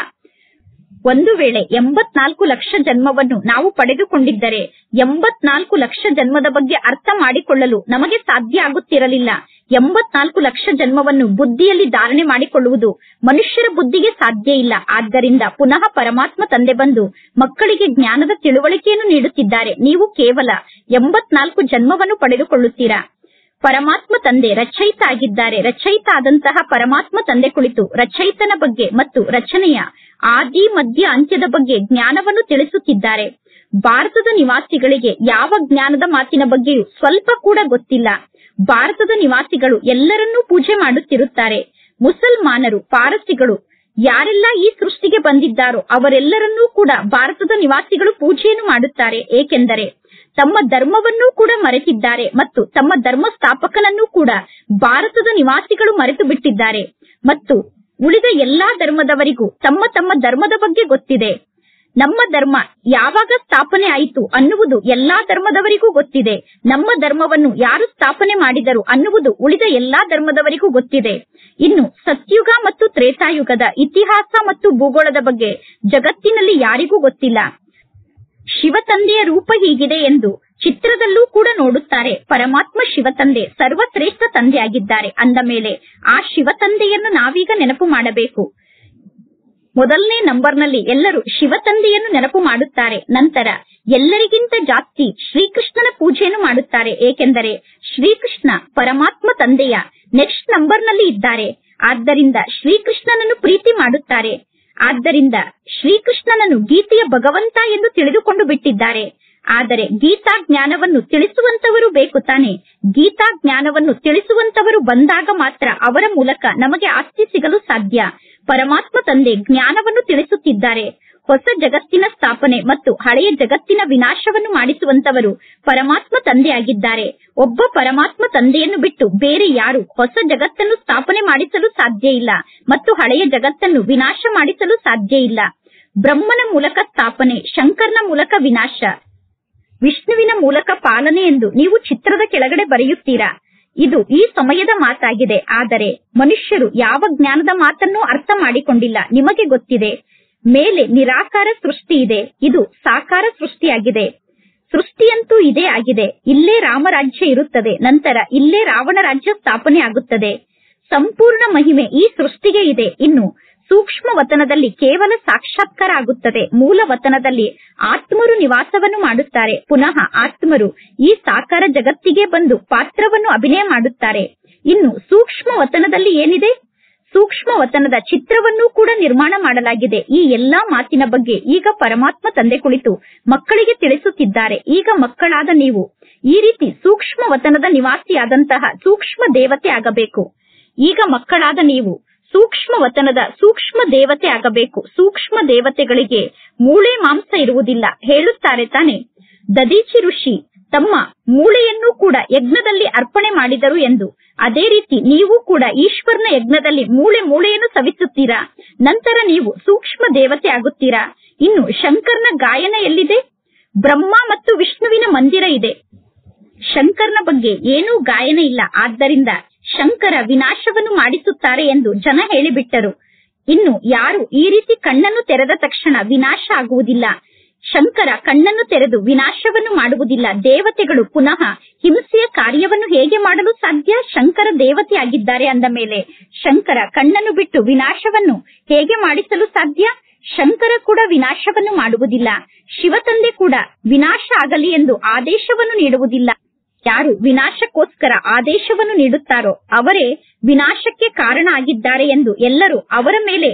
ಒಂದು ವೇಳೆ ಎಂಬತ್ನಾಲ್ಕು ಲಕ್ಷ ಜನ್ಮವನ್ನು ನಾವು ಪಡೆದುಕೊಂಡಿದ್ದರೆ ಎಂಬತ್ನಾಲ್ಕು ಲಕ್ಷ ಜನ್ಮದ ಬಗ್ಗೆ ಅರ್ಥ ಮಾಡಿಕೊಳ್ಳಲು ನಮಗೆ ಸಾಧ್ಯ ಆಗುತ್ತಿರಲಿಲ್ಲ ಎಂಬತ್ನಾಲ್ಕು ಲಕ್ಷ ಜನ್ಮವನ್ನು ಬುದ್ಧಿಯಲ್ಲಿ ಧಾರಣೆ ಮಾಡಿಕೊಳ್ಳುವುದು ಮನುಷ್ಯರ ಬುದ್ಧಿಗೆ ಸಾಧ್ಯ ಇಲ್ಲ ಆದ್ದರಿಂದ ಪುನಃ ಪರಮಾತ್ಮ ತಂದೆ ಬಂದು ಮಕ್ಕಳಿಗೆ ಜ್ಞಾನದ ತಿಳುವಳಿಕೆಯನ್ನು ನೀಡುತ್ತಿದ್ದಾರೆ ನೀವು ಕೇವಲ ಎಂಬತ್ನಾಲ್ಕು ಜನ್ಮವನ್ನು ಪಡೆದುಕೊಳ್ಳುತ್ತೀರಾ ಪರಮಾತ್ಮ ತಂದೆ ರಚಯಿತ ಆಗಿದ್ದಾರೆ ರಚಯಿತ ಆದಂತಹ ಪರಮಾತ್ಮ ತಂದೆ ಕುಳಿತು ರಚಯಿತನ ಬಗ್ಗೆ ಮತ್ತು ರಚನೆಯ ಆದಿ ಮಧ್ಯ ಅಂತ್ಯದ ಬಗ್ಗೆ ಜ್ಞಾನವನ್ನು ತಿಳಿಸುತ್ತಿದ್ದಾರೆ ಭಾರತದ ನಿವಾಸಿಗಳಿಗೆ ಯಾವ ಜ್ಞಾನದ ಮಾತಿನ ಬಗ್ಗೆಯೂ ಸ್ವಲ್ಪ ಕೂಡ ಗೊತ್ತಿಲ್ಲ ಭಾರತದ ನಿವಾಸಿಗಳು ಎಲ್ಲರನ್ನೂ ಪೂಜೆ ಮಾಡುತ್ತಿರುತ್ತಾರೆ ಮುಸಲ್ಮಾನರು ಪಾರಸಿಗಳು ಯಾರೆಲ್ಲ ಈ ಸೃಷ್ಟಿಗೆ ಬಂದಿದ್ದಾರೋ ಅವರೆಲ್ಲರನ್ನೂ ಕೂಡ ಭಾರತದ ನಿವಾಸಿಗಳು ಪೂಜೆಯನ್ನು ಮಾಡುತ್ತಾರೆ ಏಕೆಂದರೆ ತಮ್ಮ ಧರ್ಮವನ್ನೂ ಕೂಡ ಮರೆತಿದ್ದಾರೆ ಮತ್ತು ತಮ್ಮ ಧರ್ಮ ಸ್ಥಾಪಕನನ್ನೂ ಕೂಡ ಭಾರತದ ನಿವಾಸಿಗಳು ಮರೆತು ಬಿಟ್ಟಿದ್ದಾರೆ ಮತ್ತು ಉಳಿದ ಎಲ್ಲಾ ಧರ್ಮದವರಿಗೂ ತಮ್ಮ ತಮ್ಮ ಧರ್ಮದ ಬಗ್ಗೆ ಗೊತ್ತಿದೆ ನಮ್ಮ ಧರ್ಮ ಯಾವಾಗ ಸ್ಥಾಪನೆ ಆಯಿತು ಅನ್ನುವುದು ಎಲ್ಲಾ ಧರ್ಮದವರಿಗೂ ಗೊತ್ತಿದೆ ನಮ್ಮ ಧರ್ಮವನ್ನು ಯಾರು ಸ್ಥಾಪನೆ ಮಾಡಿದರು ಅನ್ನುವುದು ಉಳಿದ ಎಲ್ಲಾ ಧರ್ಮದವರಿಗೂ ಗೊತ್ತಿದೆ ಇನ್ನು ಸತ್ಯುಗ ಮತ್ತು ತ್ರೇತಾಯುಗದ ಇತಿಹಾಸ ಮತ್ತು ಭೂಗೋಳದ ಬಗ್ಗೆ ಜಗತ್ತಿನಲ್ಲಿ ಯಾರಿಗೂ ಗೊತ್ತಿಲ್ಲ ಶಿವ ತಂದೆಯ ರೂಪ ಹೀಗಿದೆ ಎಂದು ಚಿತ್ರದಲ್ಲೂ ಕೂಡ ನೋಡುತ್ತಾರೆ ಪರಮಾತ್ಮ ಶಿವ ತಂದೆ ಸರ್ವಶ್ರೇಷ್ಠ ತಂದೆಯಾಗಿದ್ದಾರೆ ಅಂದ ಮೇಲೆ ಆ ಶಿವ ತಂದೆಯನ್ನು ನಾವೀಗ ನೆನಪು ಮಾಡಬೇಕು ಮೊದಲನೇ ನಂಬರ್ನಲ್ಲಿ ಎಲ್ಲರೂ ಶಿವ ತಂದೆಯನ್ನು ನೆನಪು ಮಾಡುತ್ತಾರೆ ನಂತರ ಎಲ್ಲರಿಗಿಂತ ಜಾಸ್ತಿ ಶ್ರೀಕೃಷ್ಣನ ಪೂಜೆಯನ್ನು ಮಾಡುತ್ತಾರೆ ಏಕೆಂದರೆ ಶ್ರೀಕೃಷ್ಣ ಪರಮಾತ್ಮ ತಂದೆಯ ನೆಕ್ಸ್ಟ್ ನಂಬರ್ನಲ್ಲಿ ಇದ್ದಾರೆ ಆದ್ದರಿಂದ ಶ್ರೀಕೃಷ್ಣನನ್ನು ಪ್ರೀತಿ ಮಾಡುತ್ತಾರೆ ಆದ್ದರಿಂದ ಶ್ರೀಕೃಷ್ಣನನ್ನು ಗೀತೆಯ ಭಗವಂತ ಎಂದು ತಿಳಿದುಕೊಂಡು ಬಿಟ್ಟಿದ್ದಾರೆ ಆದರೆ ಗೀತಾ ಜ್ಞಾನವನ್ನು ತಿಳಿಸುವಂತವರು ಬೇಕು ತಾನೆ ಗೀತಾ ಜ್ಞಾನವನ್ನು ತಿಳಿಸುವಂತವರು ಬಂದಾಗ ಮಾತ್ರ ಅವರ ಮೂಲಕ ನಮಗೆ ಆಸ್ತಿ ಸಿಗಲು ಸಾಧ್ಯ ಪರಮಾತ್ಮ ತಂದೆ ಜ್ಞಾನವನ್ನು ತಿಳಿಸುತ್ತಿದ್ದಾರೆ ಹೊಸ ಜಗತ್ತಿನ ಸ್ಥಾಪನೆ ಮತ್ತು ಹಳೆಯ ಜಗತ್ತಿನ ವಿನಾಶವನ್ನು ಮಾಡಿಸುವಂತವರು ಪರಮಾತ್ಮ ತಂದೆಯಾಗಿದ್ದಾರೆ ಒಬ್ಬ ಪರಮಾತ್ಮ ತಂದೆಯನ್ನು ಬಿಟ್ಟು ಬೇರೆ ಯಾರು ಹೊಸ ಜಗತ್ತನ್ನು ಸ್ಥಾಪನೆ ಮಾಡಿಸಲು ಸಾಧ್ಯ ಇಲ್ಲ ಮತ್ತು ಹಳೆಯ ಜಗತ್ತನ್ನು ವಿನಾಶ ಮಾಡಿಸಲು ಸಾಧ್ಯ ಇಲ್ಲ ಬ್ರಹ್ಮನ ಮೂಲಕ ಸ್ಥಾಪನೆ ಶಂಕರ್ನ ಮೂಲಕ ವಿನಾಶ ವಿಷ್ಣುವಿನ ಮೂಲಕ ಪಾಲನೆ ಎಂದು ನೀವು ಚಿತ್ರದ ಕೆಳಗಡೆ ಬರೆಯುತ್ತೀರಾ ಇದು ಈ ಸಮಯದ ಮಾತಾಗಿದೆ ಆದರೆ ಮನುಷ್ಯರು ಯಾವ ಜ್ಞಾನದ ಮಾತನ್ನೂ ಅರ್ಥ ಮಾಡಿಕೊಂಡಿಲ್ಲ ನಿಮಗೆ ಗೊತ್ತಿದೆ ಮೇಲೆ ನಿರಾಕಾರ ಸೃಷ್ಟಿ ಇದೆ ಇದು ಸಾಕಾರ ಸೃಷ್ಟಿಯಾಗಿದೆ ಸೃಷ್ಟಿಯಂತೂ ಇದೇ ಆಗಿದೆ ಇಲ್ಲೇ ರಾಮರಾಜ್ಯ ಇರುತ್ತದೆ ನಂತರ ಇಲ್ಲೇ ರಾವಣ ರಾಜ್ಯ ಸ್ಥಾಪನೆ ಆಗುತ್ತದೆ ಸಂಪೂರ್ಣ ಮಹಿಮೆ ಈ ಸೃಷ್ಟಿಗೆ ಇದೆ ಇನ್ನು ಸೂಕ್ಷ್ಮ ವತನದಲ್ಲಿ ಕೇವಲ ಸಾಕ್ಷಾತ್ಕಾರ ಆಗುತ್ತದೆ ಮೂಲ ವತನದಲ್ಲಿ ಆತ್ಮರು ನಿವಾಸವನ್ನು ಮಾಡುತ್ತಾರೆ ಪುನಃ ಆತ್ಮರು ಈ ಸಾಕಾರ ಜಗತ್ತಿಗೆ ಬಂದು ಪಾತ್ರವನ್ನು ಅಭಿನಯ ಮಾಡುತ್ತಾರೆ ಇನ್ನು ಸೂಕ್ಷ್ಮ ವತನದಲ್ಲಿ ಏನಿದೆ ಸೂಕ್ಷ್ಮ ವತನದ ಚಿತ್ರವನ್ನೂ ಕೂಡ ನಿರ್ಮಾಣ ಮಾಡಲಾಗಿದೆ ಈ ಎಲ್ಲಾ ಮಾತಿನ ಬಗ್ಗೆ ಈಗ ಪರಮಾತ್ಮ ತಂದೆ ಕುಳಿತು ಮಕ್ಕಳಿಗೆ ತಿಳಿಸುತ್ತಿದ್ದಾರೆ ಈಗ ಮಕ್ಕಳಾದ ನೀವು ಈ ರೀತಿ ಸೂಕ್ಷ್ಮ ವತನದ ನಿವಾಸಿಯಾದಂತಹ ಸೂಕ್ಷ್ಮ ದೇವತೆ ಆಗಬೇಕು ಈಗ ಮಕ್ಕಳಾದ ನೀವು ಸೂಕ್ಷ್ಮ ವತನದ ಸೂಕ್ಷ್ಮ ದೇವತೆ ಆಗಬೇಕು ಸೂಕ್ಷ್ಮ ದೇವತೆಗಳಿಗೆ ಮೂಳೆ ಮಾಂಸ ಇರುವುದಿಲ್ಲ ಹೇಳುತ್ತಾರೆ ತಾನೆ ದದೀಚಿ ಋಷಿ ತಮ್ಮ ಮೂಳೆಯನ್ನು ಕೂಡ ಯಜ್ಞದಲ್ಲಿ ಅರ್ಪಣೆ ಮಾಡಿದರು ಎಂದು ಅದೇ ರೀತಿ ನೀವು ಕೂಡ ಈಶ್ವರನ ಯಜ್ಞದಲ್ಲಿ ಮೂಳೆ ಮೂಳೆಯನ್ನು ಸವಿಸುತ್ತೀರಾ ನಂತರ ನೀವು ಸೂಕ್ಷ್ಮ ದೇವತೆ ಆಗುತ್ತೀರಾ ಇನ್ನು ಶಂಕರ್ನ ಗಾಯನ ಎಲ್ಲಿದೆ ಬ್ರಹ್ಮ ಮತ್ತು ವಿಷ್ಣುವಿನ ಮಂದಿರ ಇದೆ ಶಂಕರ್ನ ಬಗ್ಗೆ ಏನೂ ಗಾಯನ ಇಲ್ಲ ಆದ್ದರಿಂದ ಶಂಕರ ವಿನಾಶವನ್ನು ಮಾಡಿಸುತ್ತಾರೆ ಎಂದು ಜನ ಹೇಳಿಬಿಟ್ಟರು ಇನ್ನು ಯಾರು ಈ ರೀತಿ ಕಣ್ಣನ್ನು ತೆರೆದ ತಕ್ಷಣ ವಿನಾಶ ಆಗುವುದಿಲ್ಲ ಶಂಕರ ಕಣ್ಣನ್ನು ತೆರೆದು ವಿನಾಶವನ್ನು ಮಾಡುವುದಿಲ್ಲ ದೇವತೆಗಳು ಪುನಃ ಹಿಂಸೆಯ ಕಾರ್ಯವನ್ನು ಹೇಗೆ ಮಾಡಲು ಸಾಧ್ಯ ಶಂಕರ ದೇವತೆಯಾಗಿದ್ದಾರೆ ಅಂದ ಮೇಲೆ ಶಂಕರ ಕಣ್ಣನ್ನು ಬಿಟ್ಟು ವಿನಾಶವನ್ನು ಹೇಗೆ ಮಾಡಿಸಲು ಸಾಧ್ಯ ಶಂಕರ ಕೂಡ ವಿನಾಶವನ್ನು ಮಾಡುವುದಿಲ್ಲ ಶಿವತಂದೆ ಕೂಡ ವಿನಾಶ ಆಗಲಿ ಎಂದು ಆದೇಶವನ್ನು ನೀಡುವುದಿಲ್ಲ ಯಾರು ವಿನಾಶಕ್ಕೋಸ್ಕರ ಆದೇಶವನ್ನು ನೀಡುತ್ತಾರೋ ಅವರೇ ವಿನಾಶಕ್ಕೆ ಕಾರಣ ಆಗಿದ್ದಾರೆ ಎಂದು ಎಲ್ಲರೂ ಅವರ ಮೇಲೆ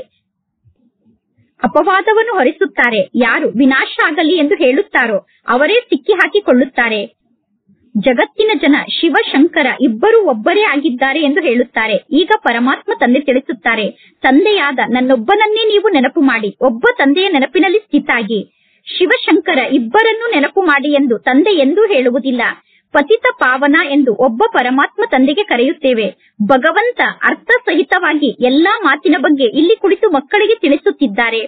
ಅಪವಾದವನ್ನು ಹೊರಿಸುತ್ತಾರೆ ಯಾರು ವಿನಾಶ ಆಗಲಿ ಎಂದು ಹೇಳುತ್ತಾರೋ ಅವರೇ ಸಿಕ್ಕಿ ಹಾಕಿಕೊಳ್ಳುತ್ತಾರೆ ಜಗತ್ತಿನ ಜನ ಶಿವ ಶಂಕರ ಇಬ್ಬರು ಒಬ್ಬರೇ ಆಗಿದ್ದಾರೆ ಎಂದು ಹೇಳುತ್ತಾರೆ ಈಗ ಪರಮಾತ್ಮ ತಂದೆ ತಿಳಿಸುತ್ತಾರೆ ತಂದೆಯಾದ ನನ್ನೊಬ್ಬನನ್ನೇ ನೀವು ನೆನಪು ಮಾಡಿ ಒಬ್ಬ ತಂದೆಯ ನೆನಪಿನಲ್ಲಿ ಸ್ಥಿತಾಗಿ ಶಿವಶಂಕರ ಇಬ್ಬರನ್ನೂ ನೆನಪು ಮಾಡಿ ಎಂದು ತಂದೆ ಎಂದೂ ಹೇಳುವುದಿಲ್ಲ ಪತಿತ ಪಾವನ ಎಂದು ಒಬ್ಬ ಪರಮಾತ್ಮ ತಂದೆಗೆ ಕರೆಯುತ್ತೇವೆ ಭಗವಂತ ಅರ್ಥ ಸಹಿತವಾಗಿ ಎಲ್ಲಾ ಮಾತಿನ ಬಗ್ಗೆ ಇಲ್ಲಿ ಕುಳಿತು ಮಕ್ಕಳಿಗೆ ತಿಳಿಸುತ್ತಿದ್ದಾರೆ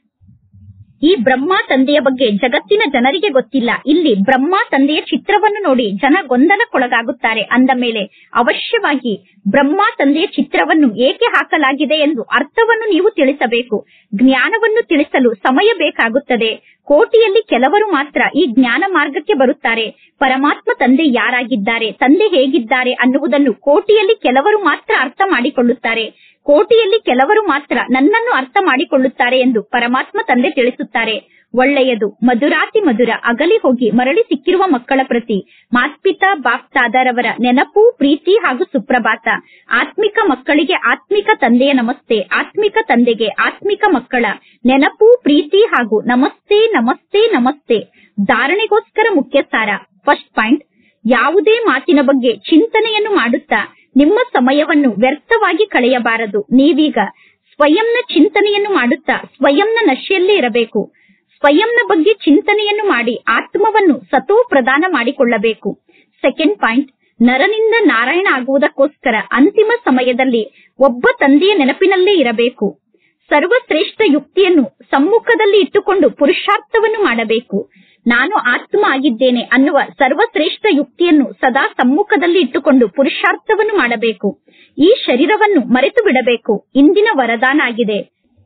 ಈ ಬ್ರಹ್ಮ ತಂದೆಯ ಬಗ್ಗೆ ಜಗತ್ತಿನ ಜನರಿಗೆ ಗೊತ್ತಿಲ್ಲ ಇಲ್ಲಿ ಬ್ರಹ್ಮ ತಂದೆಯ ಚಿತ್ರವನ್ನು ನೋಡಿ ಜನ ಗೊಂದಲಕ್ಕೊಳಗಾಗುತ್ತಾರೆ ಅಂದ ಮೇಲೆ ಅವಶ್ಯವಾಗಿ ಬ್ರಹ್ಮ ತಂದೆಯ ಚಿತ್ರವನ್ನು ಏಕೆ ಹಾಕಲಾಗಿದೆ ಎಂದು ಅರ್ಥವನ್ನು ನೀವು ತಿಳಿಸಬೇಕು ಜ್ಞಾನವನ್ನು ತಿಳಿಸಲು ಸಮಯ ಬೇಕಾಗುತ್ತದೆ ಕೋಟಿಯಲ್ಲಿ ಕೆಲವರು ಮಾತ್ರ ಈ ಜ್ಞಾನ ಮಾರ್ಗಕ್ಕೆ ಬರುತ್ತಾರೆ ಪರಮಾತ್ಮ ತಂದೆ ಯಾರಾಗಿದ್ದಾರೆ ತಂದೆ ಹೇಗಿದ್ದಾರೆ ಅನ್ನುವುದನ್ನು ಕೋಟಿಯಲ್ಲಿ ಕೆಲವರು ಮಾತ್ರ ಅರ್ಥ ಮಾಡಿಕೊಳ್ಳುತ್ತಾರೆ ಕೋಟಿಯಲ್ಲಿ ಕೆಲವರು ಮಾತ್ರ ನನ್ನನ್ನು ಅರ್ಥ ಮಾಡಿಕೊಳ್ಳುತ್ತಾರೆ ಎಂದು ಪರಮಾತ್ಮ ತಂದೆ ತಿಳಿಸುತ್ತಾರೆ ಒಳ್ಳೆಯದು ಮಧುರಾತಿ ಮಧುರ ಅಗಲಿ ಹೋಗಿ ಮರಳಿ ಸಿಕ್ಕಿರುವ ಮಕ್ಕಳ ಪ್ರತಿ ಮಾತ್ಪಿತಾ ಬಾಪ್ತಾದರವರ ನೆನಪು ಪ್ರೀತಿ ಹಾಗೂ ಸುಪ್ರಭಾತ ಆತ್ಮಿಕ ಮಕ್ಕಳಿಗೆ ಆತ್ಮಿಕ ತಂದೆಯ ನಮಸ್ತೆ ಆತ್ಮಿಕ ತಂದೆಗೆ ಆತ್ಮಿಕ ಮಕ್ಕಳ ನೆನಪು ಪ್ರೀತಿ ಹಾಗೂ ನಮಸ್ತೆ ನಮಸ್ತೆ ನಮಸ್ತೆ ಧಾರಣೆಗೋಸ್ಕರ ಮುಖ್ಯ ಸಾರ ಫಸ್ಟ್ ಪಾಯಿಂಟ್ ಯಾವುದೇ ಮಾತಿನ ಬಗ್ಗೆ ಚಿಂತನೆಯನ್ನು ಮಾಡುತ್ತಾ ನಿಮ್ಮ ಸಮಯವನ್ನು ವ್ಯರ್ಥವಾಗಿ ಕಳೆಯಬಾರದು ನೀವೀಗ ಸ್ವಯಂನ ಚಿಂತನೆಯನ್ನು ಮಾಡುತ್ತಾ ಸ್ವಯಂನ ನಶೆಯಲ್ಲೇ ಇರಬೇಕು ಸ್ವಯಂನ ಬಗ್ಗೆ ಚಿಂತನೆಯನ್ನು ಮಾಡಿ ಆತ್ಮವನ್ನು ಸತೋ ಪ್ರದಾನ ಮಾಡಿಕೊಳ್ಳಬೇಕು ಸೆಕೆಂಡ್ ಪಾಯಿಂಟ್ ನರನಿಂದ ನಾರಾಯಣ ಆಗುವುದಕ್ಕೋಸ್ಕರ ಅಂತಿಮ ಸಮಯದಲ್ಲಿ ಒಬ್ಬ ತಂದೆಯ ನೆನಪಿನಲ್ಲೇ ಇರಬೇಕು ಸರ್ವಶ್ರೇಷ್ಠ ಯುಕ್ತಿಯನ್ನು ಸಮ್ಮುಖದಲ್ಲಿ ಇಟ್ಟುಕೊಂಡು ಪುರುಷಾರ್ಥವನ್ನು ಮಾಡಬೇಕು ನಾನು ಆತ್ಮ ಆಗಿದ್ದೇನೆ ಅನ್ನುವ ಸರ್ವಶ್ರೇಷ್ಠ ಯುಕ್ತಿಯನ್ನು ಸದಾ ಸಮ್ಮುಖದಲ್ಲಿ ಇಟ್ಟುಕೊಂಡು ಪುರುಷಾರ್ಥವನ್ನು ಮಾಡಬೇಕು ಈ ಶರೀರವನ್ನು ಮರೆತು ಬಿಡಬೇಕು ಇಂದಿನ ವರದಾನ ಆಗಿದೆ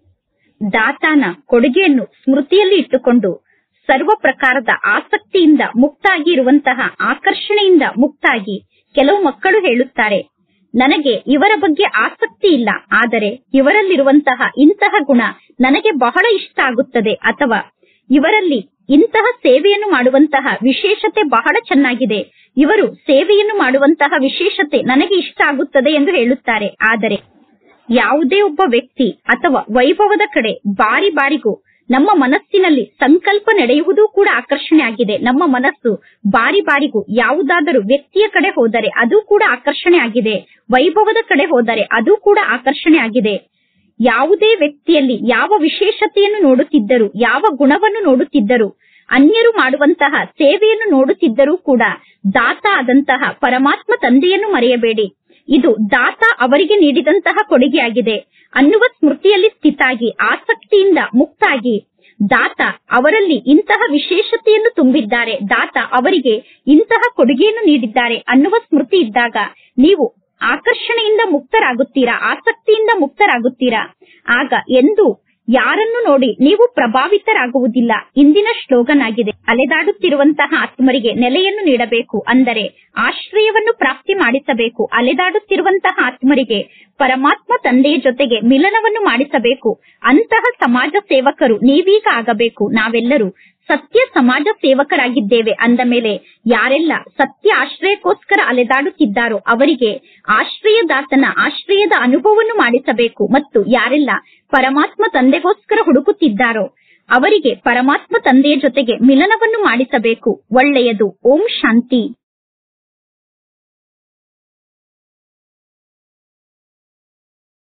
ದಾತಾನ ಕೊಡುಗೆಯನ್ನು ಸ್ಮೃತಿಯಲ್ಲಿ ಇಟ್ಟುಕೊಂಡು ಸರ್ವ ಪ್ರಕಾರದ ಆಸಕ್ತಿಯಿಂದ ಮುಕ್ತಾಗಿ ಇರುವಂತಹ ಆಕರ್ಷಣೆಯಿಂದ ಮುಕ್ತಾಗಿ ಕೆಲವು ಮಕ್ಕಳು ಹೇಳುತ್ತಾರೆ ನನಗೆ ಇವರ ಬಗ್ಗೆ ಆಸಕ್ತಿ ಇಲ್ಲ ಆದರೆ ಇವರಲ್ಲಿರುವಂತಹ ಇಂತಹ ಗುಣ ನನಗೆ ಬಹಳ ಇಷ್ಟ ಆಗುತ್ತದೆ ಅಥವಾ ಇವರಲ್ಲಿ ಇಂತಹ ಸೇವೆಯನ್ನು ಮಾಡುವಂತಹ ವಿಶೇಷತೆ ಬಹಳ ಚೆನ್ನಾಗಿದೆ ಇವರು ಸೇವೆಯನ್ನು ಮಾಡುವಂತಹ ವಿಶೇಷತೆ ನನಗೆ ಇಷ್ಟ ಆಗುತ್ತದೆ ಎಂದು ಹೇಳುತ್ತಾರೆ ಆದರೆ ಯಾವುದೇ ಒಬ್ಬ ವ್ಯಕ್ತಿ ಅಥವಾ ವೈಭವದ ಕಡೆ ಬಾರಿ ಬಾರಿಗೂ ನಮ್ಮ ಮನಸ್ಸಿನಲ್ಲಿ ಸಂಕಲ್ಪ ನಡೆಯುವುದೂ ಕೂಡ ಆಕರ್ಷಣೆ ಆಗಿದೆ ನಮ್ಮ ಮನಸ್ಸು ಬಾರಿ ಬಾರಿಗೂ ಯಾವುದಾದರೂ ವ್ಯಕ್ತಿಯ ಕಡೆ ಹೋದರೆ ಅದು ಕೂಡ ಆಕರ್ಷಣೆ ಆಗಿದೆ ವೈಭವದ ಕಡೆ ಹೋದರೆ ಅದು ಕೂಡ ಆಕರ್ಷಣೆ ಆಗಿದೆ ಯಾವುದೇ ವ್ಯಕ್ತಿಯಲ್ಲಿ ಯಾವ ವಿಶೇಷತೆಯನ್ನು ನೋಡುತ್ತಿದ್ದರು ಯಾವ ಗುಣವನ್ನು ನೋಡುತ್ತಿದ್ದರು ಅನ್ಯರು ಮಾಡುವಂತಹ ಸೇವೆಯನ್ನು ನೋಡುತ್ತಿದ್ದರೂ ಕೂಡ ದಾತ ಆದಂತಹ ಪರಮಾತ್ಮ ತಂದೆಯನ್ನು ಮರೆಯಬೇಡಿ ಇದು ದಾತ ಅವರಿಗೆ ನೀಡಿದಂತಹ ಕೊಡುಗೆಯಾಗಿದೆ ಅನ್ನುವ ಸ್ಮೃತಿಯಲ್ಲಿ ಸ್ಥಿತಾಗಿ ಆಸಕ್ತಿಯಿಂದ ಮುಕ್ತಾಗಿ ದಾತ ಅವರಲ್ಲಿ ಇಂತಹ ವಿಶೇಷತೆಯನ್ನು ತುಂಬಿದ್ದಾರೆ ದಾತ ಅವರಿಗೆ ಇಂತಹ ಕೊಡುಗೆಯನ್ನು ನೀಡಿದ್ದಾರೆ ಅನ್ನುವ ಸ್ಮೃತಿ ಇದ್ದಾಗ ನೀವು ಆಕರ್ಷಣೆಯಿಂದ ಮುಕ್ತರಾಗುತ್ತೀರಾ ಆಸಕ್ತಿಯಿಂದ ಮುಕ್ತರಾಗುತ್ತೀರಾ ಆಗ ಎಂದು ಯಾರನ್ನು ನೋಡಿ ನೀವು ಪ್ರಭಾವಿತರಾಗುವುದಿಲ್ಲ ಇಂದಿನ ಶ್ಲೋಗನ್ ಆಗಿದೆ ಅಲೆದಾಡುತ್ತಿರುವಂತಹ ಆತ್ಮರಿಗೆ ನೆಲೆಯನ್ನು ನೀಡಬೇಕು ಅಂದರೆ ಆಶ್ರಯವನ್ನು ಪ್ರಾಪ್ತಿ ಮಾಡಿಸಬೇಕು ಅಲೆದಾಡುತ್ತಿರುವಂತಹ ಆತ್ಮರಿಗೆ ಪರಮಾತ್ಮ ತಂದೆಯ ಜೊತೆಗೆ ಮಿಲನವನ್ನು ಮಾಡಿಸಬೇಕು ಅಂತಹ ಸಮಾಜ ಸೇವಕರು ನೀವೀಗ ಆಗಬೇಕು ನಾವೆಲ್ಲರೂ ಸತ್ಯ ಸಮಾಜ ಸೇವಕರಾಗಿದ್ದೇವೆ ಅಂದ ಮೇಲೆ ಯಾರೆಲ್ಲ ಸತ್ಯ ಆಶ್ರಯಕ್ಕೋಸ್ಕರ ಅಲೆದಾಡುತ್ತಿದ್ದಾರೋ ಅವರಿಗೆ ಆಶ್ರಯದಾತನ ಆಶ್ರಯದ ಅನುಭವವನ್ನು ಮಾಡಿಸಬೇಕು ಮತ್ತು ಯಾರೆಲ್ಲ ಪರಮಾತ್ಮ ತಂದೆಗೋಸ್ಕರ ಹುಡುಕುತ್ತಿದ್ದಾರೋ ಅವರಿಗೆ ಪರಮಾತ್ಮ ತಂದೆಯ ಜೊತೆಗೆ ಮಿಲನವನ್ನು ಮಾಡಿಸಬೇಕು ಒಳ್ಳೆಯದು ಓಂ ಶಾಂತಿ